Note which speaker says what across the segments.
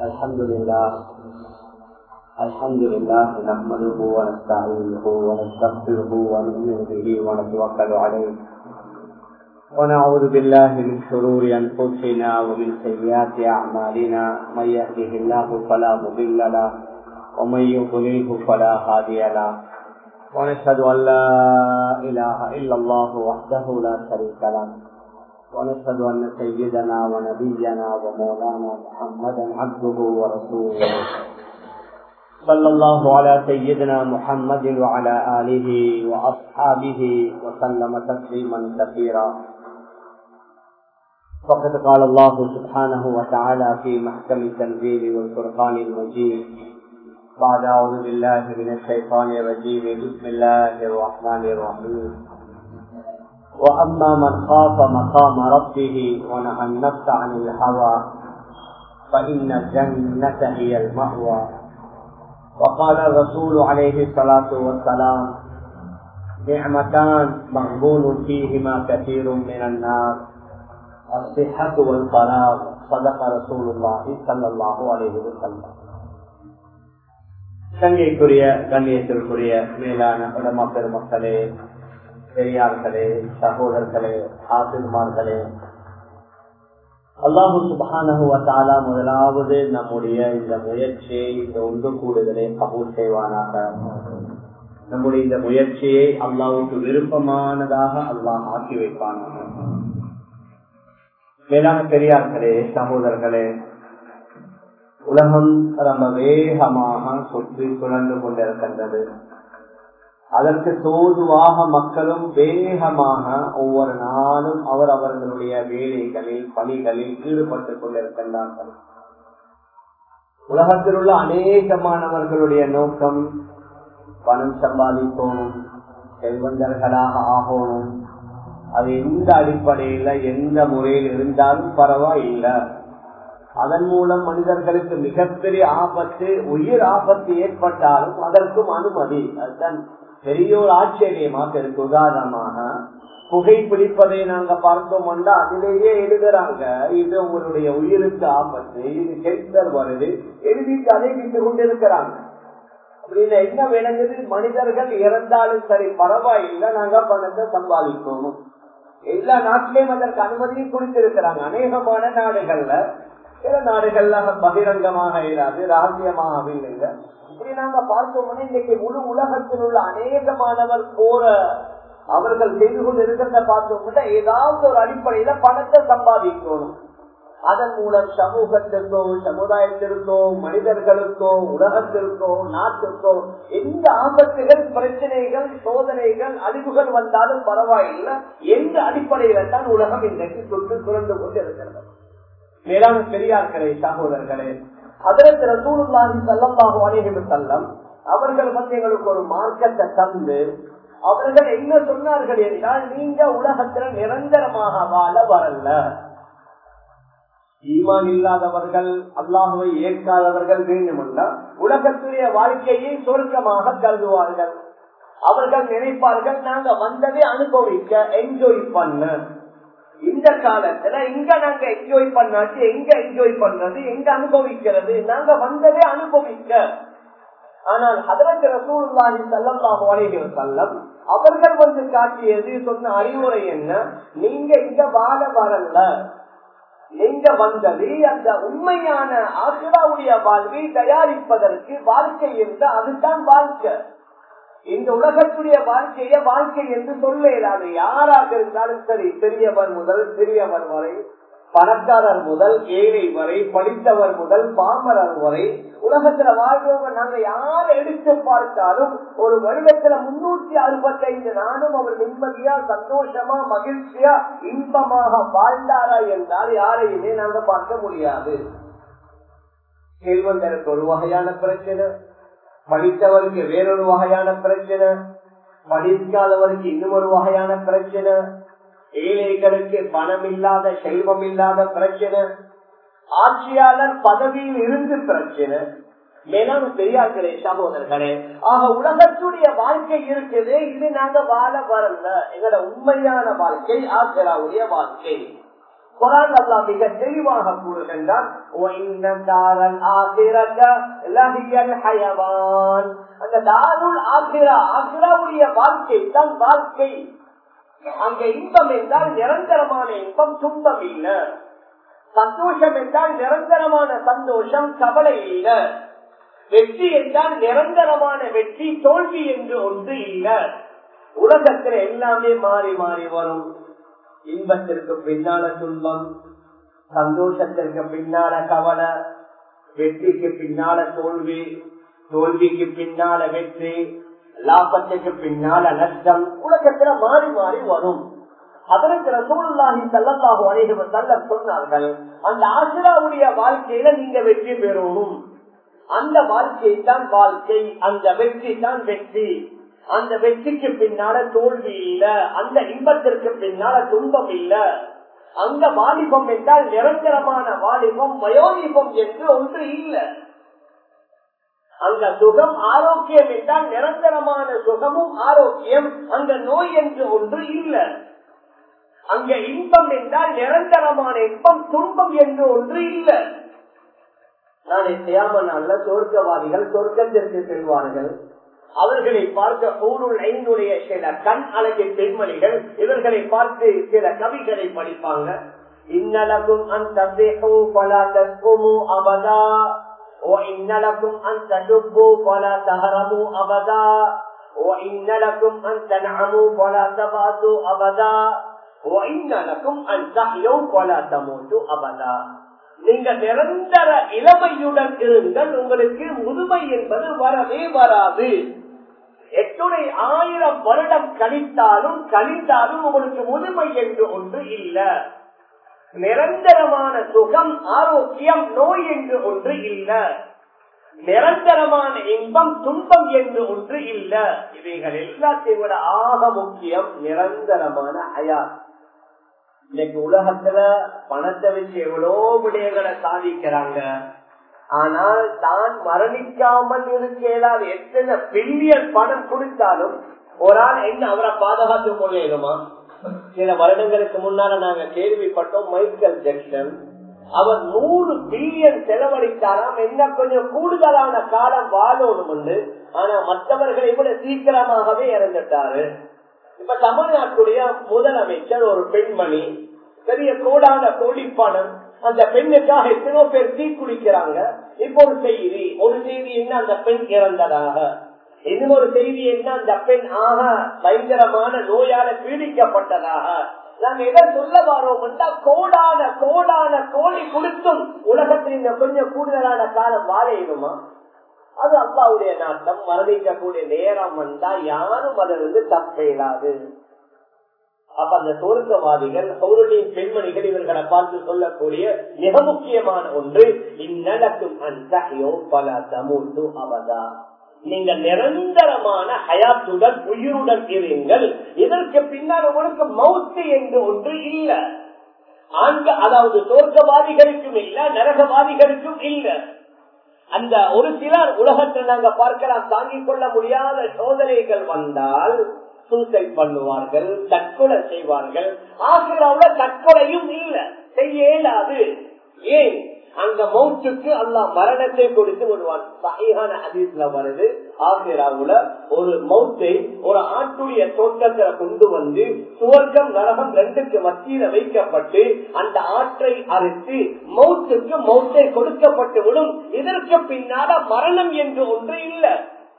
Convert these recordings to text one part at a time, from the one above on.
Speaker 1: الحمد لله الحمد لله نحمده ونستعينه ونستغفره ونؤمن به ونتوكل عليه ونعوذ بالله من شرور انفسنا ومن سيئات اعمالنا من يهده الله فلا مضل له ومن يضلله فلا هادي له ونشهد ان لا اله الا الله وحده لا شريك له ونشهد أن سيدنا ونبينا ومولانا محمدا عبده ورسوله صلى الله على سيدنا محمد وعلى آله وأصحابه وسلم تسليما كثيرا فقد قال الله سبحانه وتعالى في محكم التنزيل والفرقان المجيد بعد أعوذ بالله من الشيطان الرجيم بسم الله الرحمن الرحيم وأما من خاف مقام ربه ونهى النفس عن الهوى فإن الجنة هي المأوى وقال الرسول عليه الصلاة والسلام نعمتان مغبون فيهما كثير من الناس الصحة والفراغ صدق رسول الله صلى الله عليه وسلم சங்கைக்குரிய கண்ணியத்திற்குரிய மேலான உடமா பெருமக்களே பெரியார்களே சகோதரர்களே ஆசிர்மார்களே அல்லாஹு சுபானகுவத்தாலா முதலாவது நம்முடைய இந்த முயற்சியை இந்த ஒன்று கூடுதலை கபூல் செய்வானாக நம்முடைய இந்த முயற்சியை அல்லாவுக்கு விருப்பமானதாக அல்லாஹ் ஆக்கி வைப்பானாக மேலான பெரியார்களே சகோதரர்களே உலகம் ரொம்ப வேகமாக சுற்றி சுழன்று கொண்டிருக்கின்றது அதற்கு தோதுவாக மக்களும் வேகமாக ஒவ்வொரு நாளும் அவர் அவர்களுடைய வேலைகளில் பணிகளில் ஈடுபட்டுக் கொண்டிருக்கின்றார்கள் உலகத்தில் உள்ள அநேகமானவர்களுடைய நோக்கம் பணம் சம்பாதிக்கணும் செல்வந்தர்களாக ஆகணும் அது எந்த அடிப்படையில எந்த முறையில் இருந்தாலும் பரவாயில்லை அதன் மூலம் மனிதர்களுக்கு மிகப்பெரிய ஆபத்து உயிர் ஆபத்து ஏற்பட்டாலும் அதற்கும் அனுமதி அதுதான் பெரிய ஒரு ஆச்சரியமாக இருக்கு உதாரணமாக புகைப்பிடிப்பதை நாங்க பார்த்தோம்னா அதிலேயே எழுதுறாங்க இது உங்களுடைய உயிருக்கு ஆபத்து இது கேன்சர் வருது எழுதிட்டு அதை விட்டு கொண்டிருக்கிறாங்க அப்படின்னு என்ன விளங்குது மனிதர்கள் இறந்தாலும் சரி பரவாயில்லை நாங்க பணத்தை சம்பாதிக்கணும் எல்லா நாட்டிலையும் அதற்கு அனுமதியை கொடுத்திருக்கிறாங்க அநேகமான நாடுகள்ல சில நாடுகள்ல பகிரங்கமாக இல்லாது ரகசியமாக இல்லைங்க இப்படி நாங்க பார்த்தோம்னா இன்னைக்கு முழு உலகத்தில் உள்ள அநேகமானவர் போற அவர்கள் செய்து கொண்டு இருக்கிறத பார்த்தோம்னா ஏதாவது ஒரு அடிப்படையில பணத்தை சம்பாதிக்கணும் அதன் மூலம் சமூகத்திற்கோ சமுதாயத்திற்கோ மனிதர்களுக்கோ உலகத்திற்கோ நாட்டுக்கோ எந்த ஆபத்துகள் பிரச்சனைகள் சோதனைகள் அழிவுகள் வந்தாலும் பரவாயில்லை எந்த அடிப்படையில தான் உலகம் இன்றைக்கு தொட்டு சுரண்டு கொண்டு இருக்கிறது மேலான பெரியார்களே சகோதரர்களே அதற்கு ரசூலுல்லாஹி ஸல்லல்லாஹு அலைஹி வஸல்லம் அவர்கள் வந்து எங்களுக்கு ஒரு மார்க்கத்தை தந்து அவர்கள் என்ன சொன்னார்கள் என்றால் நீங்க உலகத்துல நிரந்தரமாக வாழ வரல ஈமான் இல்லாதவர்கள் அல்லாஹுவை ஏற்காதவர்கள் வேண்டுமென்றா உலகத்துடைய வாழ்க்கையை சொர்க்கமாக கருதுவார்கள் அவர்கள் நினைப்பார்கள் நாங்க வந்ததை அனுபவிக்க என்ஜாய் பண்ண இந்த காலத்துல இங்க நாங்க என்ஜாய் பண்ணாச்சு எங்க என்ஜாய் பண்றது எங்க அனுபவிக்கிறது நாங்க வந்ததே அனுபவிக்க ஆனால் அதற்கு ரசூலுல்லாஹி ஸல்லல்லாஹு அலைஹி வஸல்லம் அவர்கள் வந்து காட்டியது சொன்ன அறிவுரை என்ன நீங்க இங்க வாழ வரல நீங்க வந்தது அந்த உண்மையான ஆசிராவுடைய வாழ்வை தயாரிப்பதற்கு வாழ்க்கை இருந்த அதுதான் வாழ்க்கை இந்த உலகத்துடைய வாழ்க்கைய வாழ்க்கை என்று சொல்ல இயலாது யாராக இருந்தாலும் சரி பெரியவர் முதல் சிறியவர் வரை பணக்காரர் முதல் ஏழை வரை படித்தவர் முதல் பாமரர் வரை உலகத்துல வாழ்றவங்க நாங்க யார் எடுத்து பார்த்தாலும் ஒரு வருடத்துல முன்னூத்தி அறுபத்தி ஐந்து நாளும் அவர் நிம்மதியா சந்தோஷமா மகிழ்ச்சியா இன்பமாக வாழ்ந்தாரா என்றால் யாரையுமே நாங்க பார்க்க முடியாது செல்வந்தருக்கு ஒரு வகையான பிரச்சனை படித்தவருக்கு வேறொரு வகையான பிரச்சனை படிக்காதவருக்கு இன்னும் ஒரு வகையான பிரச்சனை ஏழைகளுக்கு பணம் இல்லாத செல்வம் இல்லாத பிரச்சனை ஆட்சியாளர் பதவியில் இருந்து பிரச்சனை மேலான பெரியார்களே சகோதரர்களே ஆக உலகத்துடைய வாழ்க்கை இருக்குது இது நாங்க வாழ வரல எங்களோட உண்மையான வாழ்க்கை ஆசிராவுடைய வாழ்க்கை குரான் அல்லா மிக தெளிவாக கூறுகின்றான் அந்த தாருள் ஆசிரா ஆசிராவுடைய வாழ்க்கை தான் வாழ்க்கை அங்க இன்பம் என்றால் நிரந்தரமான இன்பம் துன்பம் இல்ல சந்தோஷம் என்றால் நிரந்தரமான சந்தோஷம் கவலை இல்ல வெற்றி என்றால் நிரந்தரமான வெற்றி தோல்வி என்று ஒன்று இல்ல உலகத்துல எல்லாமே மாறி மாறி வரும் இன்பத்திற்கு பின்னால துன்பம் சந்தோஷத்திற்கு பின்னால கவலை வெற்றிக்கு பின்னால தோல்வி தோல்விக்கு பின்னால வெற்றி லாபத்துக்கு பின்னால நஷ்டம் உலகத்துல மாறி மாறி வரும் அதற்கு ரசூலுல்லாஹி ஸல்லல்லாஹு அலைஹி வஸல்லம் சொன்னார்கள் அந்த ஆசிராவுடைய வாழ்க்கையில நீங்க வெற்றி பெறணும் அந்த வாழ்க்கை தான் வாழ்க்கை அந்த வெற்றி தான் வெற்றி அந்த வெற்றிக்கு பின்னால தோல்வி இல்ல அந்த இன்பத்திற்கு பின்னால துன்பம் இல்ல அந்த வாலிபம் என்றால் நிரந்தரமான வாலிபம் வயோலிபம் என்று ஒன்று இல்லை அங்க சுகம் ஆரோக்கியம் என்றால் நிரந்தரமான சுகமும் ஆரோக்கியம் அங்க நோய் என்று ஒன்று இல்லை அங்க இன்பம் என்றால் நிரந்தரமான இன்பம் துன்பம் என்று ஒன்று இல்லை நாளை செய்யாம நல்ல சொர்க்கவாதிகள் சொர்க்கத்திற்கு செல்வார்கள் அவர்களை பார்க்க ஊருள் ஐந்துடைய சில கண் அழகிய பெண்மணிகள் இவர்களை பார்த்து சில கவிகளை படிப்பாங்க இன்னலகும் அந்த பல தஸ்குமு அபதா وإن لكم أن تدبوا فلا تهرموا أبدا وإن لكم أن تنعموا فلا تبعثوا أبدا وإن لكم أن تحيوا فلا تموتوا أبدا நீங்க நிரந்தர இளமையுடன் இருங்கள் உங்களுக்கு முதுமை என்பது வரவே வராது எத்துணை ஆயிரம் வருடம் கழித்தாலும் கழித்தாலும் உங்களுக்கு முதுமை என்று ஒன்று இல்லை நிரந்தரமான சுகம் ஆரோக்கியம் நோய் என்று ஒன்று இல்ல நிரந்தரமான இன்பம் துன்பம் என்று ஒன்று இல்ல இவைகள் எல்லாத்தையும் விட ஆக முக்கியம் நிரந்தரமான அயா இன்னைக்கு உலகத்துல பணத்தை வச்சு எவ்வளோ விடயங்களை சாதிக்கிறாங்க ஆனால் தான் மரணிக்காமல் இருக்க ஏதாவது எத்தனை பில்லியன் பணம் கொடுத்தாலும் ஒரு ஆள் என்ன அவரை பாதுகாத்துக் கொள்ளையிடுமா சில வருடங்களுக்கு முன்னால நாங்க கேள்விப்பட்டோம் மைக்கேல் ஜெக்சன் அவர் நூறு பில்லியன் செலவழித்தாராம் என்ன கொஞ்சம் கூடுதலான காலம் வாழணும் ஆனா மற்றவர்களை விட சீக்கிரமாகவே இறந்துட்டாரு இப்ப தமிழ்நாட்டுடைய முதலமைச்சர் ஒரு பெண்மணி பெரிய கோடான கோடிப்பணம் அந்த பெண்ணுக்காக எத்தனோ பேர் தீக்குளிக்கிறாங்க இப்ப ஒரு செய்தி ஒரு செய்தி என்ன அந்த பெண் இறந்ததாக இன்னும் ஒரு செய்தி என்ன அந்த பெண் ஆக பயங்கரமான நோயால பீடிக்கப்பட்டதாக நாங்க எதை சொல்ல வரோம் என்றால் கோடான கோடான கோடி கொடுத்தும் உலகத்தில் இந்த கொஞ்சம் கூடுதலான காலம் வாழையுமா அது அப்பாவுடைய நாட்டம் மரணிக்கக்கூடிய நேரம் வந்தா யாரும் அதிலிருந்து தப்பையிடாது அப்ப அந்த சொர்க்கவாதிகள் அவருடைய பெண்மணிகள் இவர்களை பார்த்து சொல்லக்கூடிய மிக முக்கியமான ஒன்று இந்நடக்கும் அந்த பல தமுத்து அவதா நீங்க நிரந்தரமான ஹயாத்துடன் உயிருடன் இருங்கள் இதற்கு பின்னால் உங்களுக்கு மவுத்து என்று ஒன்று இல்ல ஆண்க அதாவது தோற்கவாதிகளுக்கும் இல்ல நரகவாதிகளுக்கும் இல்ல அந்த ஒரு சிலர் உலகத்தில் நாங்க பார்க்கலாம் தாங்கிக் கொள்ள முடியாத சோதனைகள் வந்தால் சூசைட் பண்ணுவார்கள் தற்கொலை செய்வார்கள் ஆசிராவுல தற்கொலையும் இல்ல செய்ய இயலாது ஏன் அங்க மௌத்துக்கு அல்லா மரணத்தை கொடுத்து விடுவான் சகையான அதிர்ல வருது ஆசிராவுல ஒரு மௌத்தை ஒரு ஆட்டுடைய தோட்டத்துல கொண்டு வந்து சுவர்க்கம் நரகம் ரெண்டுக்கு மத்தியில வைக்கப்பட்டு அந்த ஆற்றை அறுத்து மௌத்துக்கு மௌத்தை கொடுக்கப்பட்டு விடும் இதற்கு பின்னால மரணம் என்று ஒன்று இல்லை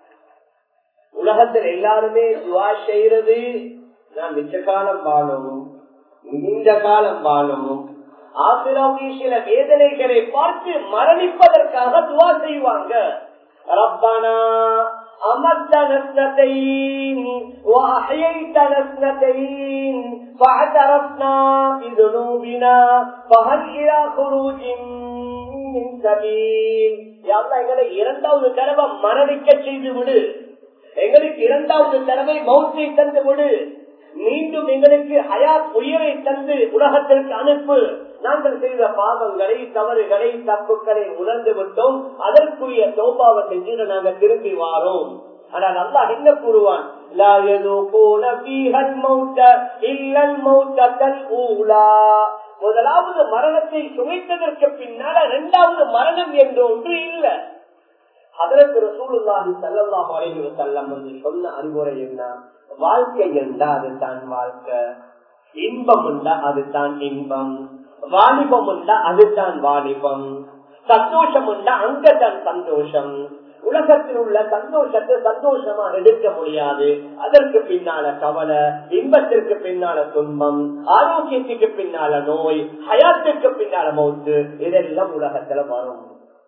Speaker 1: உலகத்தில் எல்லாருமே துவா செய்யறது நான் மிச்ச காலம் வாழணும் நீண்ட காலம் வாழணும் ஆசிராவுடைய சில வேதனைகளை பார்த்து மரணிப்பதற்காக துவா செய்வாங்க ரப்பனா أمتنا اثنتين وأحييتنا اثنتين فاعترفنا بذنوبنا فهل إلى خروج من سبيل يا الله எங்களை இரண்டாவது தடவை மரணிக்க செய்து விடு எங்களுக்கு இரண்டாவது தடவை மௌத்தை தந்து விடு மீண்டும் எங்களுக்கு ஹயாத் உயிரை தந்து உலகத்திற்கு அனுப்பு நாங்கள் செய்த பாவங்களை தவறுகளை தப்புக்களை உணர்ந்து விட்டோம் அதற்குரிய தோபாவை செஞ்சு நாங்கள் திரும்பி வாரோம் ஆனால் அல்லா என்ன கூறுவான்
Speaker 2: முதலாவது மரணத்தை சுமைத்ததற்கு பின்னால இரண்டாவது மரணம் என்ற ஒன்று இல்லை அதற்கு ரசூலுல்லாஹி ஸல்லல்லாஹு அலைஹி வஸல்லம் வந்து சொன்ன அறிவுரை என்ன வாழ்க்கை என்றா அதுதான் வாழ்க்கை இன்பம் உண்டா அதுதான் இன்பம் வாலிபம் உண்டா அதுதான் வாலிபம் சந்தோஷம் உண்டா அங்கதான் சந்தோஷம் உலகத்தில் உள்ள சந்தோஷத்தை சந்தோஷமா எடுக்க முடியாது அதற்கு பின்னால கவலை இன்பத்திற்கு பின்னால துன்பம் ஆரோக்கியத்துக்கு பின்னால நோய் ஹயாத்திற்கு பின்னால மௌத்து இதெல்லாம் உலகத்துல வரும்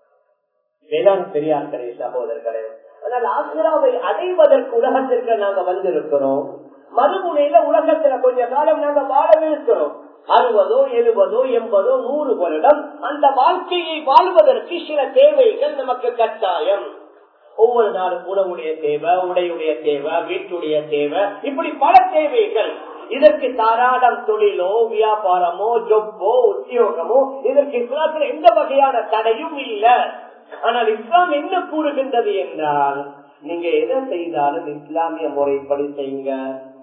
Speaker 2: வேளாண் பெரியார்களே சகோதரர்களே ஆனால் ஆசிராவை அடைவதற்கு உலகத்திற்கு நாங்க வந்திருக்கிறோம் மறுமுனையில உலகத்துல கொஞ்ச காலம் நாங்க வாழவிருக்கிறோம் அறுபதோ எழுபதோ எண்பதோ நூறு வருடம் அந்த வாழ்க்கையை வாழ்வதற்கு சில தேவைகள் நமக்கு கட்டாயம் ஒவ்வொரு நாளும் உணவுடைய தேவை உடையுடைய தேவை வீட்டுடைய தேவை இப்படி பல தேவைகள் இதற்கு தாராளம் தொழிலோ வியாபாரமோ ஜொப்போ உத்தியோகமோ இதற்கு இஸ்லாத்துல எந்த வகையான தடையும் இல்லை ஆனால் இஸ்லாம் என்ன கூறுகின்றது என்றால் நீங்க எதை செய்தாலும் இஸ்லாமிய முறைப்படி செய்யுங்க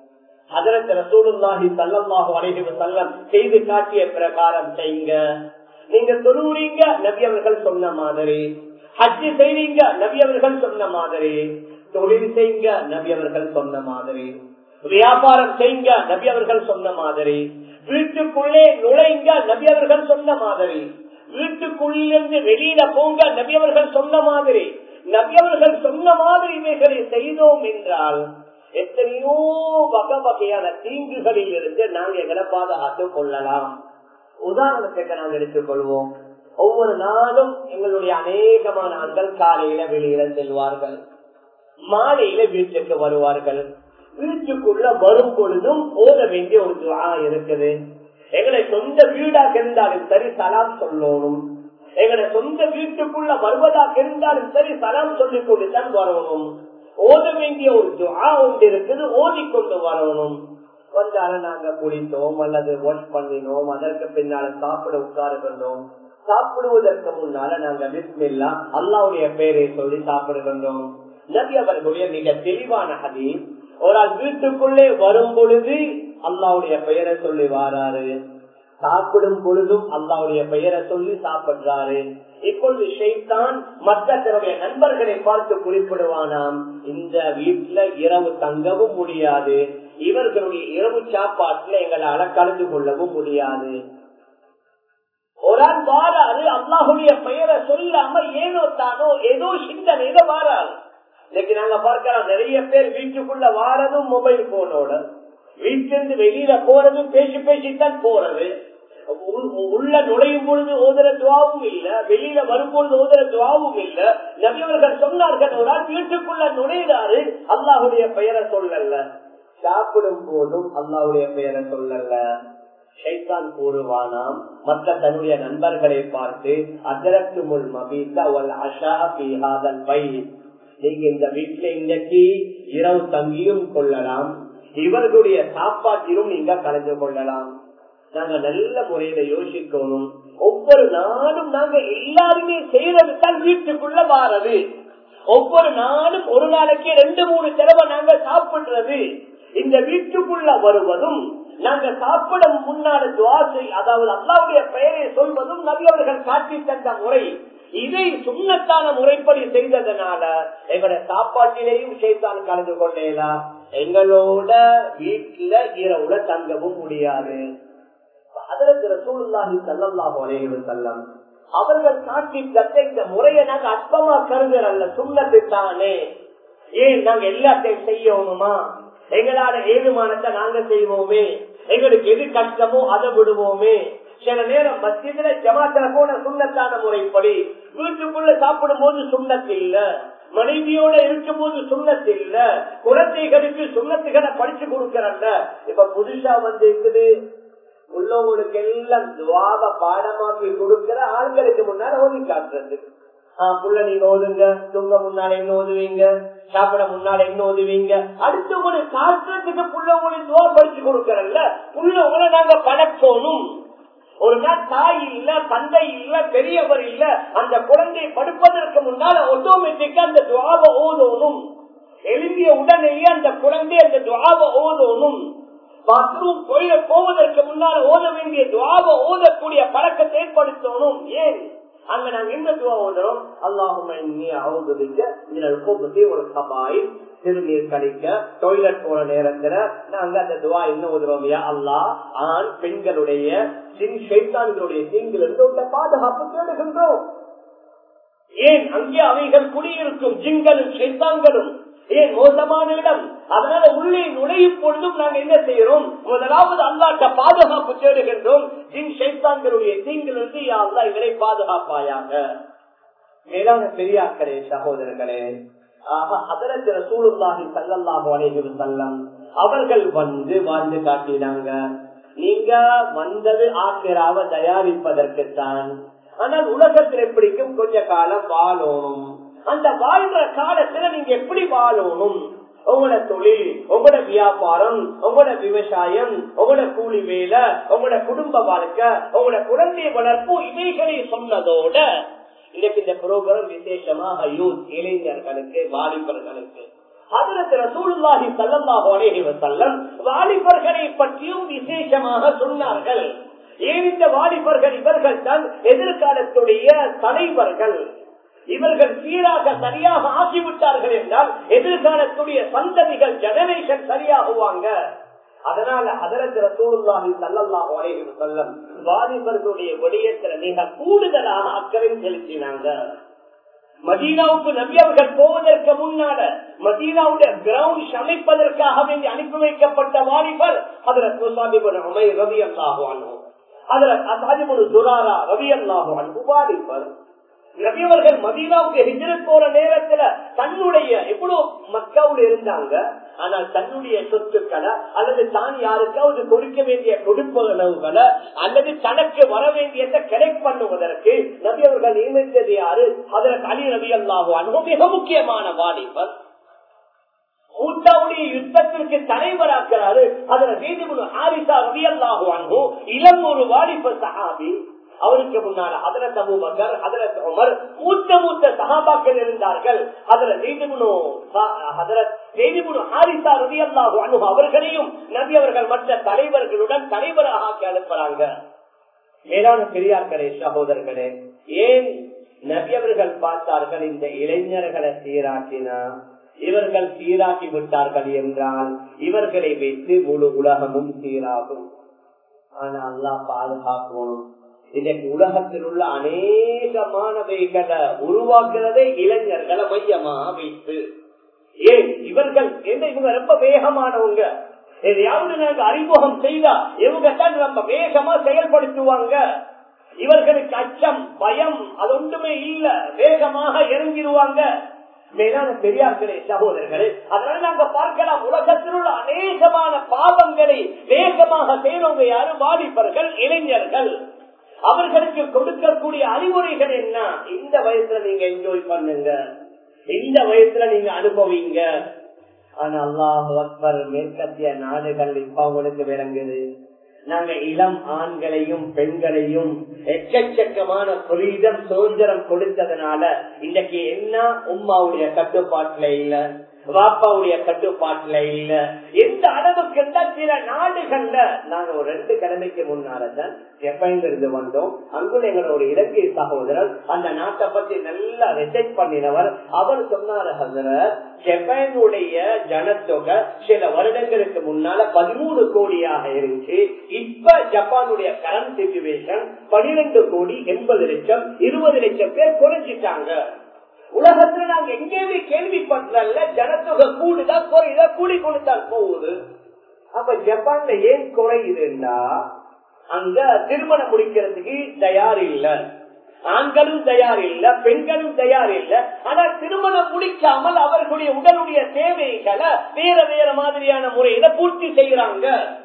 Speaker 2: அதற்கு ரசூலுல்லாஹி சல்லல்லாஹு அலைஹி வஸல்லம் செய்து காட்டிய பிரகாரம் செய்யுங்க நீங்க தொழுவுறீங்க நபி அவர்கள் சொன்ன மாதிரி ஹஜ்ஜு செய்வீங்க நபி அவர்கள் சொன்ன மாதிரி தொழில் செய்யுங்க நபி அவர்கள் சொன்ன மாதிரி வியாபாரம் செய்யுங்க நபி அவர்கள் சொன்ன மாதிரி வீட்டுக்குள்ளே நுழைங்க நபி அவர்கள் சொன்ன மாதிரி வீட்டுக்குள்ளிருந்து வெளியில போங்க நபி அவர்கள் சொன்ன மாதிரி நபி அவர்கள் சொன்ன மாதிரி இவைகளை செய்தோம் என்றால் எத்தனையோ வகை வகையான தீங்குகளில் இருந்து நாங்க எங்களை பாதுகாத்துக் கொள்ளலாம் உதாரணத்துக்கு நாங்கள் எடுத்துக்கொள்வோம் ஒவ்வொரு நாளும் எங்களுடைய அநேகமான ஆண்கள் காலையில வெளியில செல்வார்கள் மாலையில வீட்டுக்கு வருவார்கள் வீட்டுக்குள்ள வரும் பொழுதும் ஓத வேண்டிய ஒரு துவா இருக்குது எங்களை சொந்த வீடாக இருந்தாலும் சரி சலாம் சொல்லணும் எங்களை சொந்த வீட்டுக்குள்ள வருவதாக இருந்தாலும் சரி சலாம் சொல்லிக் கொண்டுதான் வரணும் ஓத வேண்டிய ஒரு துவா ஒன்று இருக்குது ஓதிக்கொண்டு வரணும் கொஞ்சால நாங்க குளித்தோம் அல்லது வாஷ் பண்ணினோம் அதற்கு பின்னால சாப்பிட உட்காருகின்றோம் சாப்பிடுவதற்கு முன்னால நாங்க பிஸ்மில்லா அல்லாவுடைய பெயரை சொல்லி சாப்பிடுகின்றோம் நபி அவர்களுடைய மிக தெளிவான ஹதி ஒரு ஆள் வீட்டுக்குள்ளே வரும் பொழுது அல்லாவுடைய பெயரை சொல்லி வாராரு சாப்பிடும் பொழுதும் அல்லாவுடைய பெயரை சொல்லி சாப்பிடுறாரு இப்பொழுது ஷெய்தான் மற்ற தன்னுடைய நண்பர்களை பார்த்து குறிப்பிடுவானாம் இந்த வீட்டுல இரவு தங்கவும் முடியாது இவர்களுடைய இரவு சாப்பாட்டுல எங்களால கலந்து கொள்ளவும் முடியாது ஒரு ஆள் வாராரு அல்லாஹுடைய பெயரை சொல்லாம ஏனோ தானோ ஏதோ சிந்தனையில வாராரு இன்னைக்கு நாங்க பார்க்கலாம் நிறைய பேர் வீட்டுக்குள்ள வாரதும் மொபைல் போனோட வீட்டிலிருந்து வெளியில போறதும் பேசி பேசித்தான் போறது உள்ள நுழையும் பொழுது ஓதுற துவாவும் இல்ல வெளியில வரும்பொழுது ஓதுற துவாவும் இல்ல நபியவர்கள் சொன்னார்கள் ஒரு ஆள் வீட்டுக்குள்ள நுழைகிறாரு அல்லாஹுடைய பெயரை சொல்லல சாப்பிடும் போதும் அல்லாஹுடைய பெயரை சொல்லல ஷைத்தான் கூறுவானாம் மற்ற தன்னுடைய நண்பர்களை பார்த்து அதற்கு முன் மபீசா அஷா பிஹாதல் பை நீங்க இந்த வீட்டுல இன்னைக்கு இரவு தங்கியும் கொள்ளலாம் இவர்களுடைய சாப்பாட்டிலும் நீங்க கலந்து கொள்ளலாம் நாங்க நல்ல முறையில யோசிக்கணும் ஒவ்வொரு நாளும் நாங்க எல்லாருமே செய்யறது தான் வீட்டுக்குள்ள வாரது ஒவ்வொரு நாளும் ஒரு நாளைக்கு ரெண்டு மூணு தடவை நாங்க சாப்பிடுறது இந்த வீட்டுக்குள்ள வருவதும் நாங்க சாப்பிட முன்னால துவாசை அதாவது அல்லாவுடைய பெயரை சொல்வதும் நபியவர்கள் காட்டி தந்த முறை இதை சுண்ணத்தான முறைப்படி செய்ததனால எங்களுடைய சாப்பாட்டிலேயும் செய்தான் கலந்து கொள்ளலாம் எங்களோட வீட்டுல இரவுல தங்கவும் முடியாது அதற்கு ரசூலுல்லாஹி ஸல்லல்லாஹு அலைஹி வஸல்லம் அவர்கள் காட்டி தந்த இந்த முறையை நாங்க அற்பமா கருதுறல்ல சுண்ணத்து தானே ஏன் நாங்க எல்லாத்தையும் செய்யணுமா எங்களால ஏதுமானத்தை நாங்க செய்வோமே எங்களுக்கு எது கஷ்டமோ அதை விடுவோமே சில நேரம் மத்தியத்துல ஜமாத்துல போன சுண்ணத்தான முறைப்படி வீட்டுக்குள்ள சாப்பிடும் போது சுண்ணத்து இல்ல மனைவியோட இருக்கும் போது சுண்ணத்து இல்ல குழந்தைகளுக்கு சுண்ணத்துகளை படிச்சு கொடுக்கறல்ல இப்ப புதுசா வந்து இருக்குது உள்ளவங்களுக்கு எல்லாம் துவாப பாடமாக்கி கொடுக்கிற ஆண்களுக்கு முன்னால ஓதி காட்டுறது புள்ள நீங்க ஓதுங்க தூங்க முன்னால என்ன ஓதுவீங்க சாப்பிட முன்னால என்ன ஓதுவீங்க அடுத்து ஒரு காட்டுறதுக்கு புள்ளவங்களை துவா படிச்சு கொடுக்கறல்ல புள்ளவங்களை நாங்க பழக்கணும் ஒரு நாள் தாய் இல்ல தந்தை இல்ல பெரியவர் இல்ல அந்த குழந்தை படுப்பதற்கு முன்னால ஆட்டோமேட்டிக்கா அந்த துவாப ஓதணும் எழுதிய உடனேயே அந்த குழந்தை அந்த துவாப ஓதணும் பாத்ரூம் தொழில போவதற்கு முன்னால் ஓத வேண்டிய துவாவை ஓதக்கூடிய பழக்கத்தை ஏற்படுத்தணும் ஏன் அங்க நாங்க என்ன துவா ஓதுறோம் அல்லாஹும் ஒரு சபாய் சிறுநீர் கழிக்க டொய்லெட் போற நேரத்துல நாங்க அந்த துவா என்ன ஓதுறோம் யா அல்லாஹ் ஆண் பெண்களுடைய சின் ஷைத்தான்களுடைய தீங்கிலிருந்து உள்ள பாதுகாப்பு தேடுகின்றோம் ஏன் அங்கே அவைகள் குடியிருக்கும் ஜிங்களும் ஷைத்தான்களும் ஏன் மோசமான இடம் அதனால உள்ளே நுழையும் பொழுதும் நாங்க என்ன செய்யறோம் முதலாவது அல்லாட்ட பாதுகாப்பு தேடுகின்றோம் ஜின் ஷைத்தான்களுடைய தீங்கிலிருந்து யா அல்லா இவரை பாதுகாப்பாயாக மேலான பெரியாக்களே சகோதரர்களே அவர்கள் வந்து வாழ்ந்து காட்டினாங்க நீங்க வந்தது ஆக்கிராவ தயாரிப்பதற்குத்தான் ஆனால் உலகத்தில் எப்படிக்கும் கொஞ்ச காலம் வாழணும் அந்த வாழ்ற காலத்துல நீங்க எப்படி வாழணும் உங்களோட தொழில் உங்களோட வியாபாரம் உங்களோட விவசாயம் உங்களோட கூலி வேலை உங்களோட குடும்ப வாழ்க்கை உங்களோட குழந்தை வளர்ப்பு இவைகளை சொன்னதோட இன்னைக்கு இந்த புரோகிராம் விசேஷமாக யூத் இளைஞர்களுக்கு வாலிபர்களுக்கு வாலிபர்களை பற்றியும் விசேஷமாக சொன்னார்கள் ஏன் இந்த வாலிபர்கள் இவர்கள் தான் எதிர்காலத்துடைய தலைவர்கள் இவர்கள் சீராக சரியாக ஆகிவிட்டார்கள் என்றால் எதிர்காலத்துடைய சந்ததிகள் ஜெனரேஷன் சரியாகுவாங்க அதனால அதரத்திர சூழ்நாளி சல்லல்லாஹு அலைஹி வஸல்லம் வாலிபர்களுடைய விடயத்துல மிக கூடுதலான அக்கறை செலுத்தினாங்க மதீனாவுக்கு நபி அவர்கள் போவதற்கு முன்னால மதீனாவுடைய கிரவுண்ட் சமைப்பதற்காக வேண்டி அனுப்பி வைக்கப்பட்ட வாலிபர் அதில் ரவி அல்லாஹு அனு அதில் துராரா ரவி அல்லாஹு அனு வாலிபர் நபியவர்கள் மதீனாவுக்கு ஹிஜரத் போற நேரத்துல தன்னுடைய எவ்வளவு மக்காவோடு இருந்தாங்க ஆனால் தன்னுடைய சொத்துக்களை அல்லது தான் யாருக்காவது கொடுக்க வேண்டிய கொடுப்பனவுகளை அல்லது தனக்கு வர வேண்டியதை கரெக்ட் பண்ணுவதற்கு நபியவர்கள் நியமித்தது யாரு அதற்கு அலி நபி அல்லாஹு மிக முக்கியமான வாலிபர் மூத்தாவுடைய யுத்தத்திற்கு தலைவராக்கிறாரு அதுல நீதிமன்ற ஆரிசா ரவி அல்லாஹு அன்பு இளம் ஒரு வாலிப சஹாபி அவருக்கு முன்னால அதரத் அபூபக்கர் அதரத் உமர் மூத்த மூத்த சகாபாக்கள் இருந்தார்கள் அதுல நீதிமுனு அதரத் நீதிமுனு ஹாரிசா ரவி அல்லாஹு அனு அவர்களையும் நபி அவர்கள் மற்ற தலைவர்களுடன் தலைவராக ஆக்கி அனுப்புறாங்க மேலான பெரியார்களே சகோதரர்களே ஏன் நபி அவர்கள் பார்த்தார்கள் இந்த இளைஞர்களை சீராக்கினா இவர்கள் சீராக்கி விட்டார்கள் என்றால் இவர்களை வைத்து முழு உலகமும் சீராகும் ஆனா அல்லா பாதுகாக்கணும் இன்னைக்கு உலகத்தில் உள்ள அநேகமானவைகளை உருவாக்குறதே இளைஞர்களை மையமா வைத்து ஏன் இவர்கள் என்ன இவங்க ரொம்ப வேகமானவங்க எதையாவது நாங்க அறிமுகம் செய்தா இவங்க தான் ரொம்ப வேகமா செயல்படுத்துவாங்க இவர்களுக்கு அச்சம் பயம் அது ஒன்றுமே இல்ல வேகமாக இறங்கிடுவாங்க மேலான பெரியார்களே சகோதரர்களே அதனால நாங்க பார்க்கலாம் உலகத்தில் உள்ள அநேகமான பாவங்களை வேகமாக செய்யறவங்க யாரு வாலிபர்கள் இளைஞர்கள் அவர்களுக்கு கொடுக்கக்கூடிய அறிவுரைகள் என்ன இந்த வயசுல நீங்க என்ஜாய் பண்ணுங்க இந்த வயசுல நீங்க அனுபவிங்க ஆனா அல்லாஹ் அக்பர் மேற்கத்திய நாடுகள் இப்ப அவங்களுக்கு விளங்குது நாங்க இளம் ஆண்களையும் பெண்களையும் எக்கச்சக்கமான புரீதம் சுதந்திரம் கொடுத்ததுனால இன்னைக்கு என்ன உம்மாவுடைய கட்டுப்பாட்டுல இல்ல வாப்பாவுடைய கட்டுப்பாட்டுல இல்ல எந்த அளவுக்கு சில நாடுகள்ல நாங்க ஒரு ரெண்டு கிழமைக்கு முன்னாலதான் ஜப்பான்ல இருந்து வந்தோம் அங்குள்ள எங்களோட ஒரு இலங்கை சகோதரர் அந்த நாட்டை பத்தி நல்லா ரிசர்ச் பண்ணினவர் அவர் சொன்னார் ஜப்பானுடைய ஜனத்தொகை சில வருடங்களுக்கு முன்னால பதிமூணு கோடியாக இருந்துச்சு இப்ப ஜப்பானுடைய கரண்ட் சிச்சுவேஷன் பனிரெண்டு கோடி எண்பது லட்சம் இருபது லட்சம் பேர் குறைஞ்சிட்டாங்க உலகத்துல நாங்க எங்கேயுமே கேள்விப்பட்டல ஜனத்தொகை கூடுதா குறையுதா கூடி கொடுத்தால் போகுது அப்ப ஜப்பான்ல ஏன் குறையுதுன்னா அங்க திருமணம் முடிக்கிறதுக்கு தயார் இல்ல ஆண்களும் தயார் இல்ல பெண்களும் தயார் இல்ல ஆனா திருமணம் முடிக்காமல் அவர்களுடைய உடலுடைய தேவைகளை வேற வேற மாதிரியான முறையில பூர்த்தி செய்யறாங்க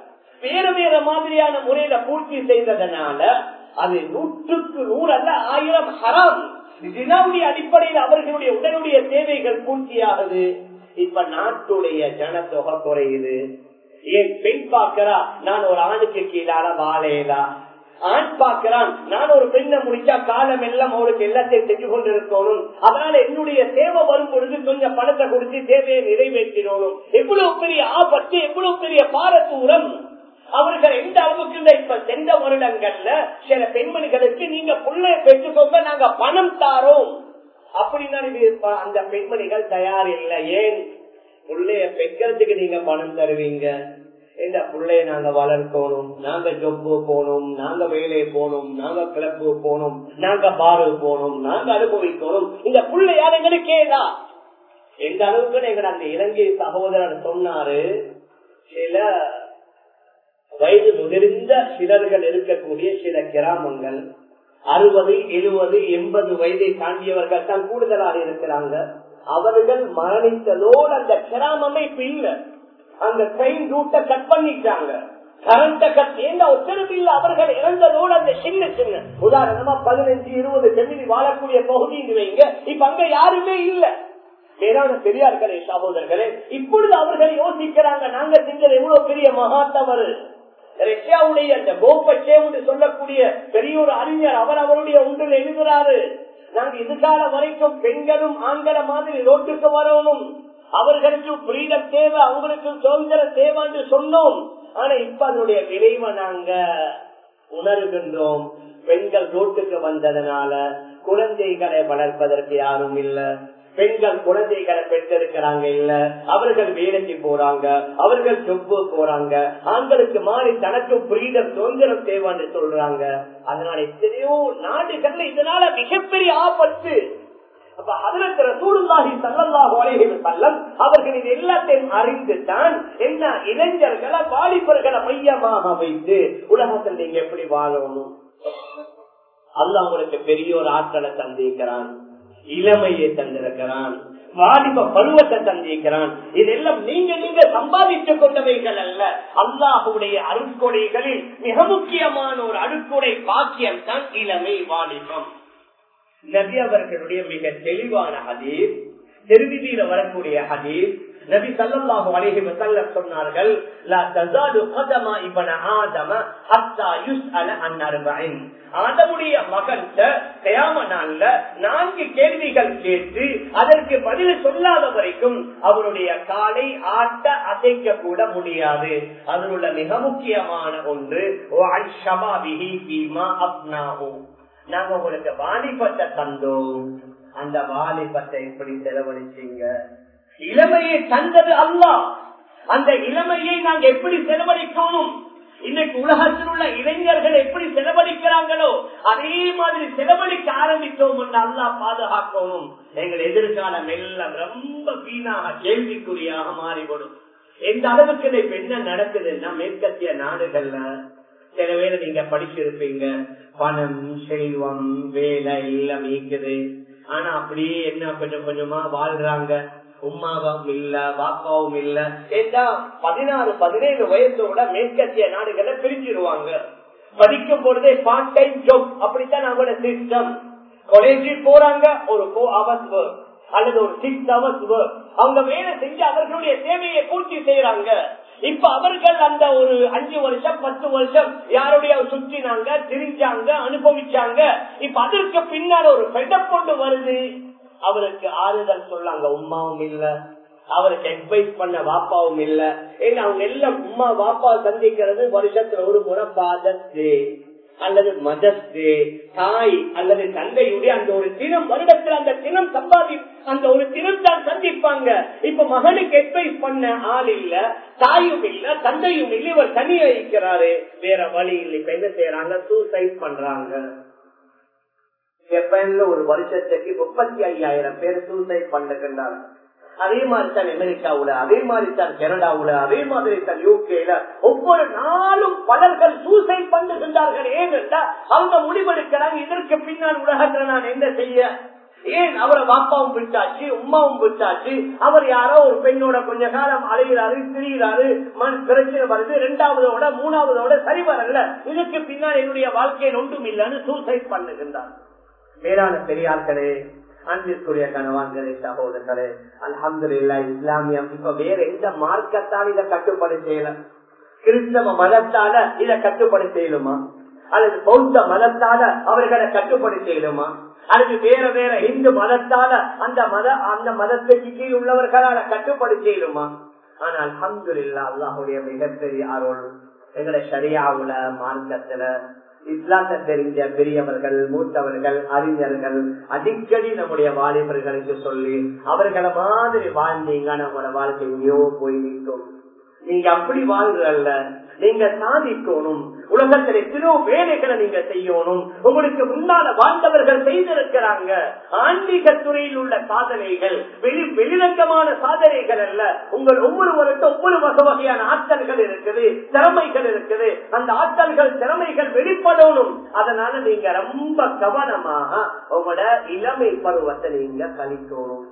Speaker 2: வேற வேற மாதிரியான முறையில பூர்த்தி செய்ததனால அது நூற்றுக்கு நூறு அல்ல ஆயிரம் ஹராம் தினாவுடைய அடிப்படையில் அவர்களுடைய உடலுடைய தேவைகள் பூர்த்தியாகுது இப்ப நாட்டுடைய ஜனத்தொகை குறையுது ஏன் பெண் பார்க்கிறா நான் ஒரு ஆணுக்கு கீழால வாழையலா ஆண் பார்க்கிறான் நான் ஒரு பெண்ணை முடிச்சா காலம் எல்லாம் அவருக்கு எல்லாத்தையும் செஞ்சு கொண்டிருக்கணும் அதனால என்னுடைய தேவை வரும் பொழுது கொஞ்சம் பணத்தை கொடுத்து தேவையை நிறைவேற்றினோம் எவ்வளவு பெரிய ஆபத்து எவ்வளவு பெரிய பாரதூரம் அவர்கள் எந்த அளவுக்கு இந்த இப்ப சென்ற வருடங்கள்ல சில பெண்மணிகளுக்கு நீங்க புள்ளைய பெற்றுக்கோங்க நாங்க பணம் தாரோம் அப்படின்னா இது ப- அந்த பெண்மணிகள் தயார் இல்லை ஏன் புள்ளைய பெக்கிறதுக்கு நீங்க பணம் தருவீங்க இந்த புள்ளைய நாங்க வளர்க்கணும் நாங்க ஜொப்பு போகணும் நாங்க வேலையை போகணும் நாங்க கிளப்பு போகணும் நாங்க பாரு போகணும் நாங்க அனுபவிக்கணும் இந்த புள்ளை யார் எங்களுக்கேதா எந்த அளவுக்கு எங்க அந்த இலங்கை சகோதரர் சொன்னாரு சில வயது முதிர்ந்த சிலர்கள் இருக்கக்கூடிய சில கிராமங்கள் அறுபது எழுபது எண்பது வயதை தாண்டியவர்கள் தான் கூடுதலாக இருக்கிறாங்க அவர்கள் மரணித்ததோடு அந்த கிராமமே இப்ப இல்ல அந்த ட்ரெயின் ரூட்டை கட் பண்ணிட்டாங்க கரண்ட கட் ஏன்னா ஒத்தரவு இல்ல அவர்கள் இறந்ததோடு அந்த சின்ன சின்ன உதாரணமா பதினஞ்சு இருபது செமிலி வாழக்கூடிய பகுதி வைங்க இப்ப அங்க யாருமே இல்ல மேலான பெரியார்களே சகோதரர்களே இப்பொழுது அவர்கள் யோசிக்கிறாங்க நாங்க செஞ்சது எவ்வளவு பெரிய மகா தவறு ரஷ்யாவுடைய அந்த கோபச்சேவ் என்று சொல்லக்கூடிய பெரிய ஒரு அறிஞர் அவர் அவருடைய ஒன்றில் எழுதுறாரு நாங்க இதுகால வரைக்கும் பெண்களும் ஆண்கள மாதிரி ரோட்டுக்கு வரணும் அவர்களுக்கு ஃப்ரீடம் தேவை அவங்களுக்கு சுதந்திரம் தேவை என்று சொன்னோம் ஆனா இப்ப அதனுடைய விளைவை நாங்க உணர்கின்றோம் பெண்கள் ரோட்டுக்கு வந்ததனால குழந்தைகளை வளர்ப்பதற்கு யாரும் இல்ல பெண்கள் குழந்தைகளை பெற்றிருக்கிறாங்க இல்ல அவர்கள் வேலைக்கு போறாங்க அவர்கள் சொப்பு போறாங்க ஆண்களுக்கு மாறி தனக்கு ஃப்ரீடம் சுதந்திரம் தேவைன்னு சொல்றாங்க அதனால எத்தனையோ நாடுகள்ல இதனால மிகப்பெரிய ஆபத்து அப்ப அதற்கு ரசூலுல்லாஹி ஸல்லல்லாஹு அலைஹி வஸல்லம் அவர்கள் இது எல்லாத்தையும் அறிந்து தான் என்ன இளைஞர்களை வாலிபர்களை மையமாக வைத்து உலகத்தில் நீங்க எப்படி வாழணும் அல்லாஹ் உங்களுக்கு பெரிய ஒரு ஆற்றலை தந்திருக்கிறான் இளமையை தந்திருக்கிறான் வாலிப பருவத்தை தந்திருக்கிறான் இதெல்லாம் நீங்க நீங்க சம்பாதித்துக் கொண்டவைகள் அல்ல அல்லாஹுடைய அருட்கொடைகளில் மிக முக்கியமான ஒரு அருட்கொடை பாக்கியம் தான் இளமை வாலிபம் நபி அவர்களுடைய மிக தெளிவான ஹதீஸ் திருவிதியில வரக்கூடிய ஹதீஸ் நபி சல்லல்லாஹு அலைஹி வஸல்லம் சொன்னார்கள் லா தஸாலு கதமா இப்ன ஆதம ஹத்தா யுஸ்அல அன் அர்பஇன் ஆதமுடைய மகன் கயாம நாள்ல நான்கு கேள்விகள் கேட்டு அதற்கு பதில் சொல்லாத வரைக்கும் அவருடைய காலை ஆட்ட அசைக்க கூட முடியாது அதில் உள்ள மிக முக்கியமான ஒன்று வஅன் ஷபாபிஹி ஃபீமா அப்னாஹு நாங்க உங்களுக்கு வாலிபத்தை தந்தோம் அந்த வாலிபத்தை எப்படி செலவழிச்சீங்க இளமையை தந்தது அல்ல அந்த இளமையை நாங்க எப்படி செலவழிக்கணும் இன்னைக்கு உலகத்தில் உள்ள இளைஞர்கள் எப்படி செலவழிக்கிறாங்களோ அதே மாதிரி செலவழிக்க ஆரம்பித்தோம் என்று அல்லா பாதுகாக்கணும் எங்கள் எதிர்காலம் எல்லாம் ரொம்ப வீணாக கேள்விக்குறியாக மாறிவிடும் எந்த அளவுக்கு இப்ப என்ன நடக்குதுன்னா மேற்கத்திய நாடுகள்ல சில வேலை நீங்க படிச்சிருப்பீங்க பணம் செல்வம் வேலை எல்லாம் இருக்குது ஆனா அப்படியே என்ன கொஞ்சம் கொஞ்சமா வாழ்றாங்க உமாவும் இல்ல பாப்பாவும் இல்ல ஏன்னா பதினாறு பதினேழு வயசோட மேற்கத்திய நாடுகளை பிரிஞ்சிருவாங்க படிக்கும் பொழுதே பார்ட் டைம் ஜாப் அப்படித்தான் அவங்களோட சிஸ்டம் காலேஜுக்கு போறாங்க ஒரு ஃபோர் ஹவர்ஸ் ஒர்க் அல்லது ஒரு சிக்ஸ் ஹவர்ஸ் ஒர்க் அவங்க வேலை செஞ்சு அவர்களுடைய தேவையை பூர்த்தி செய்யறாங்க இப்ப அவர்கள் அந்த ஒரு அஞ்சு வருஷம் பத்து வருஷம் யாருடைய சுற்றினாங்க திரிஞ்சாங்க அனுபவிச்சாங்க இப்ப அதற்கு பின்னால் ஒரு பெடம் கொண்டு வருது அவருக்கு ஆறுதல் சொல்லாங்க உமாவும் இல்ல அவருக்கு அட்வைஸ் பண்ண வாப்பாவும் இல்ல ஏன்னா அவங்க எல்லாம் உமா வாப்பா சந்திக்கிறது வருஷத்துல ஒரு முறை ஃபாதர்ஸ் டே அல்லது மதர்ஸ் டே தாய் அல்லது தந்தையுடைய அந்த ஒரு தினம் வருடத்தில் அந்த தினம் சம்பாதி அந்த ஒரு தினம் தான் சந்திப்பாங்க இப்ப மகனுக்கு அட்வைஸ் பண்ண ஆள் இல்ல தாயும் இல்ல தந்தையும் இல்ல இவர் தனியா இருக்கிறாரு வேற வழி இல்லை இப்ப என்ன செய்யறாங்க சூசைட் பண்றாங்க ஜப்பான்ல ஒரு வருஷத்துக்கு முப்பத்தி ஐயாயிரம் பேர் சூசைட் பண்ணுகின்றாங்க அதே மாதிரி தான் அமெரிக்காவுல அதே மாதிரி தான் கனடாவுல அதே மாதிரி தான் யூகேல ஒவ்வொரு நாளும் பலர்கள் சூசைட் பண்ணுகின்றார்கள் ஏனென்றா அவங்க முடிவெடுக்கிறாங்க இதற்கு பின்னால் உலகத்துல நான் என்ன செய்ய ஏன் அவரை பாப்பாவும் விட்டாச்சு உமாவும் விட்டாச்சு அவர் யாரோ ஒரு பெண்ணோட கொஞ்ச காலம் அலைகிறாரு திரிகிறாரு மண் பிரச்சனை வருது இரண்டாவதோட மூணாவதோட சரி வரல இதுக்கு பின்னால் என்னுடைய வாழ்க்கையில் ஒன்றும் இல்லைன்னு சூசைட் பண்ணுகின்றார் மேலான பெரியார்களே அன்பிற்குரிய கணவான்களே சகோதரர்களே அலமது இல்லா இஸ்லாமியம் இப்ப வேற எந்த மார்க்கத்தால் இதை கட்டுப்படுத்தல கிறிஸ்தவ மதத்தால இதை கட்டுப்படுத்தலுமா அல்லது பௌத்த மதத்தால அவர்களை கட்டுப்படுத்தலுமா அல்லது வேற வேற இந்து மதத்தால அந்த மத அந்த மதத்துக்கு கீழ் உள்ளவர்களால கட்டுப்படுத்தலுமா ஆனால் அஹமது இல்லா அல்லாஹுடைய மிகப்பெரிய அருள் எங்களை சரியாவுல மார்க்கத்துல இஸ்லாத்தை தெரிஞ்ச பெரியவர்கள் மூத்தவர்கள் அறிஞர்கள் அடிக்கடி நம்முடைய வாலிபர்களுக்கு சொல்லி அவர்களை மாதிரி வாழ்ந்தீங்க நம்மளோட வாழ்க்கை எங்கேயோ போய் நிற்கும் நீங்க அப்படி வாழ்றல்ல நீங்க சாதிக்கணும் உலகத்தில் எத்தனையோ வேலைகளை நீங்க செய்யணும் உங்களுக்கு முன்னால வாழ்ந்தவர்கள் செய்திருக்கிறாங்க ஆன்மீக துறையில் உள்ள சாதனைகள் வெளி வெளிரங்கமான சாதனைகள் அல்ல உங்கள் ஒவ்வொருவருக்கும் ஒவ்வொரு வகை வகையான ஆற்றல்கள் இருக்குது திறமைகள் இருக்குது அந்த ஆற்றல்கள் திறமைகள் வெளிப்படணும் அதனால நீங்க ரொம்ப கவனமாக உங்களோட இளமை பருவத்தை நீங்க கழிக்கணும்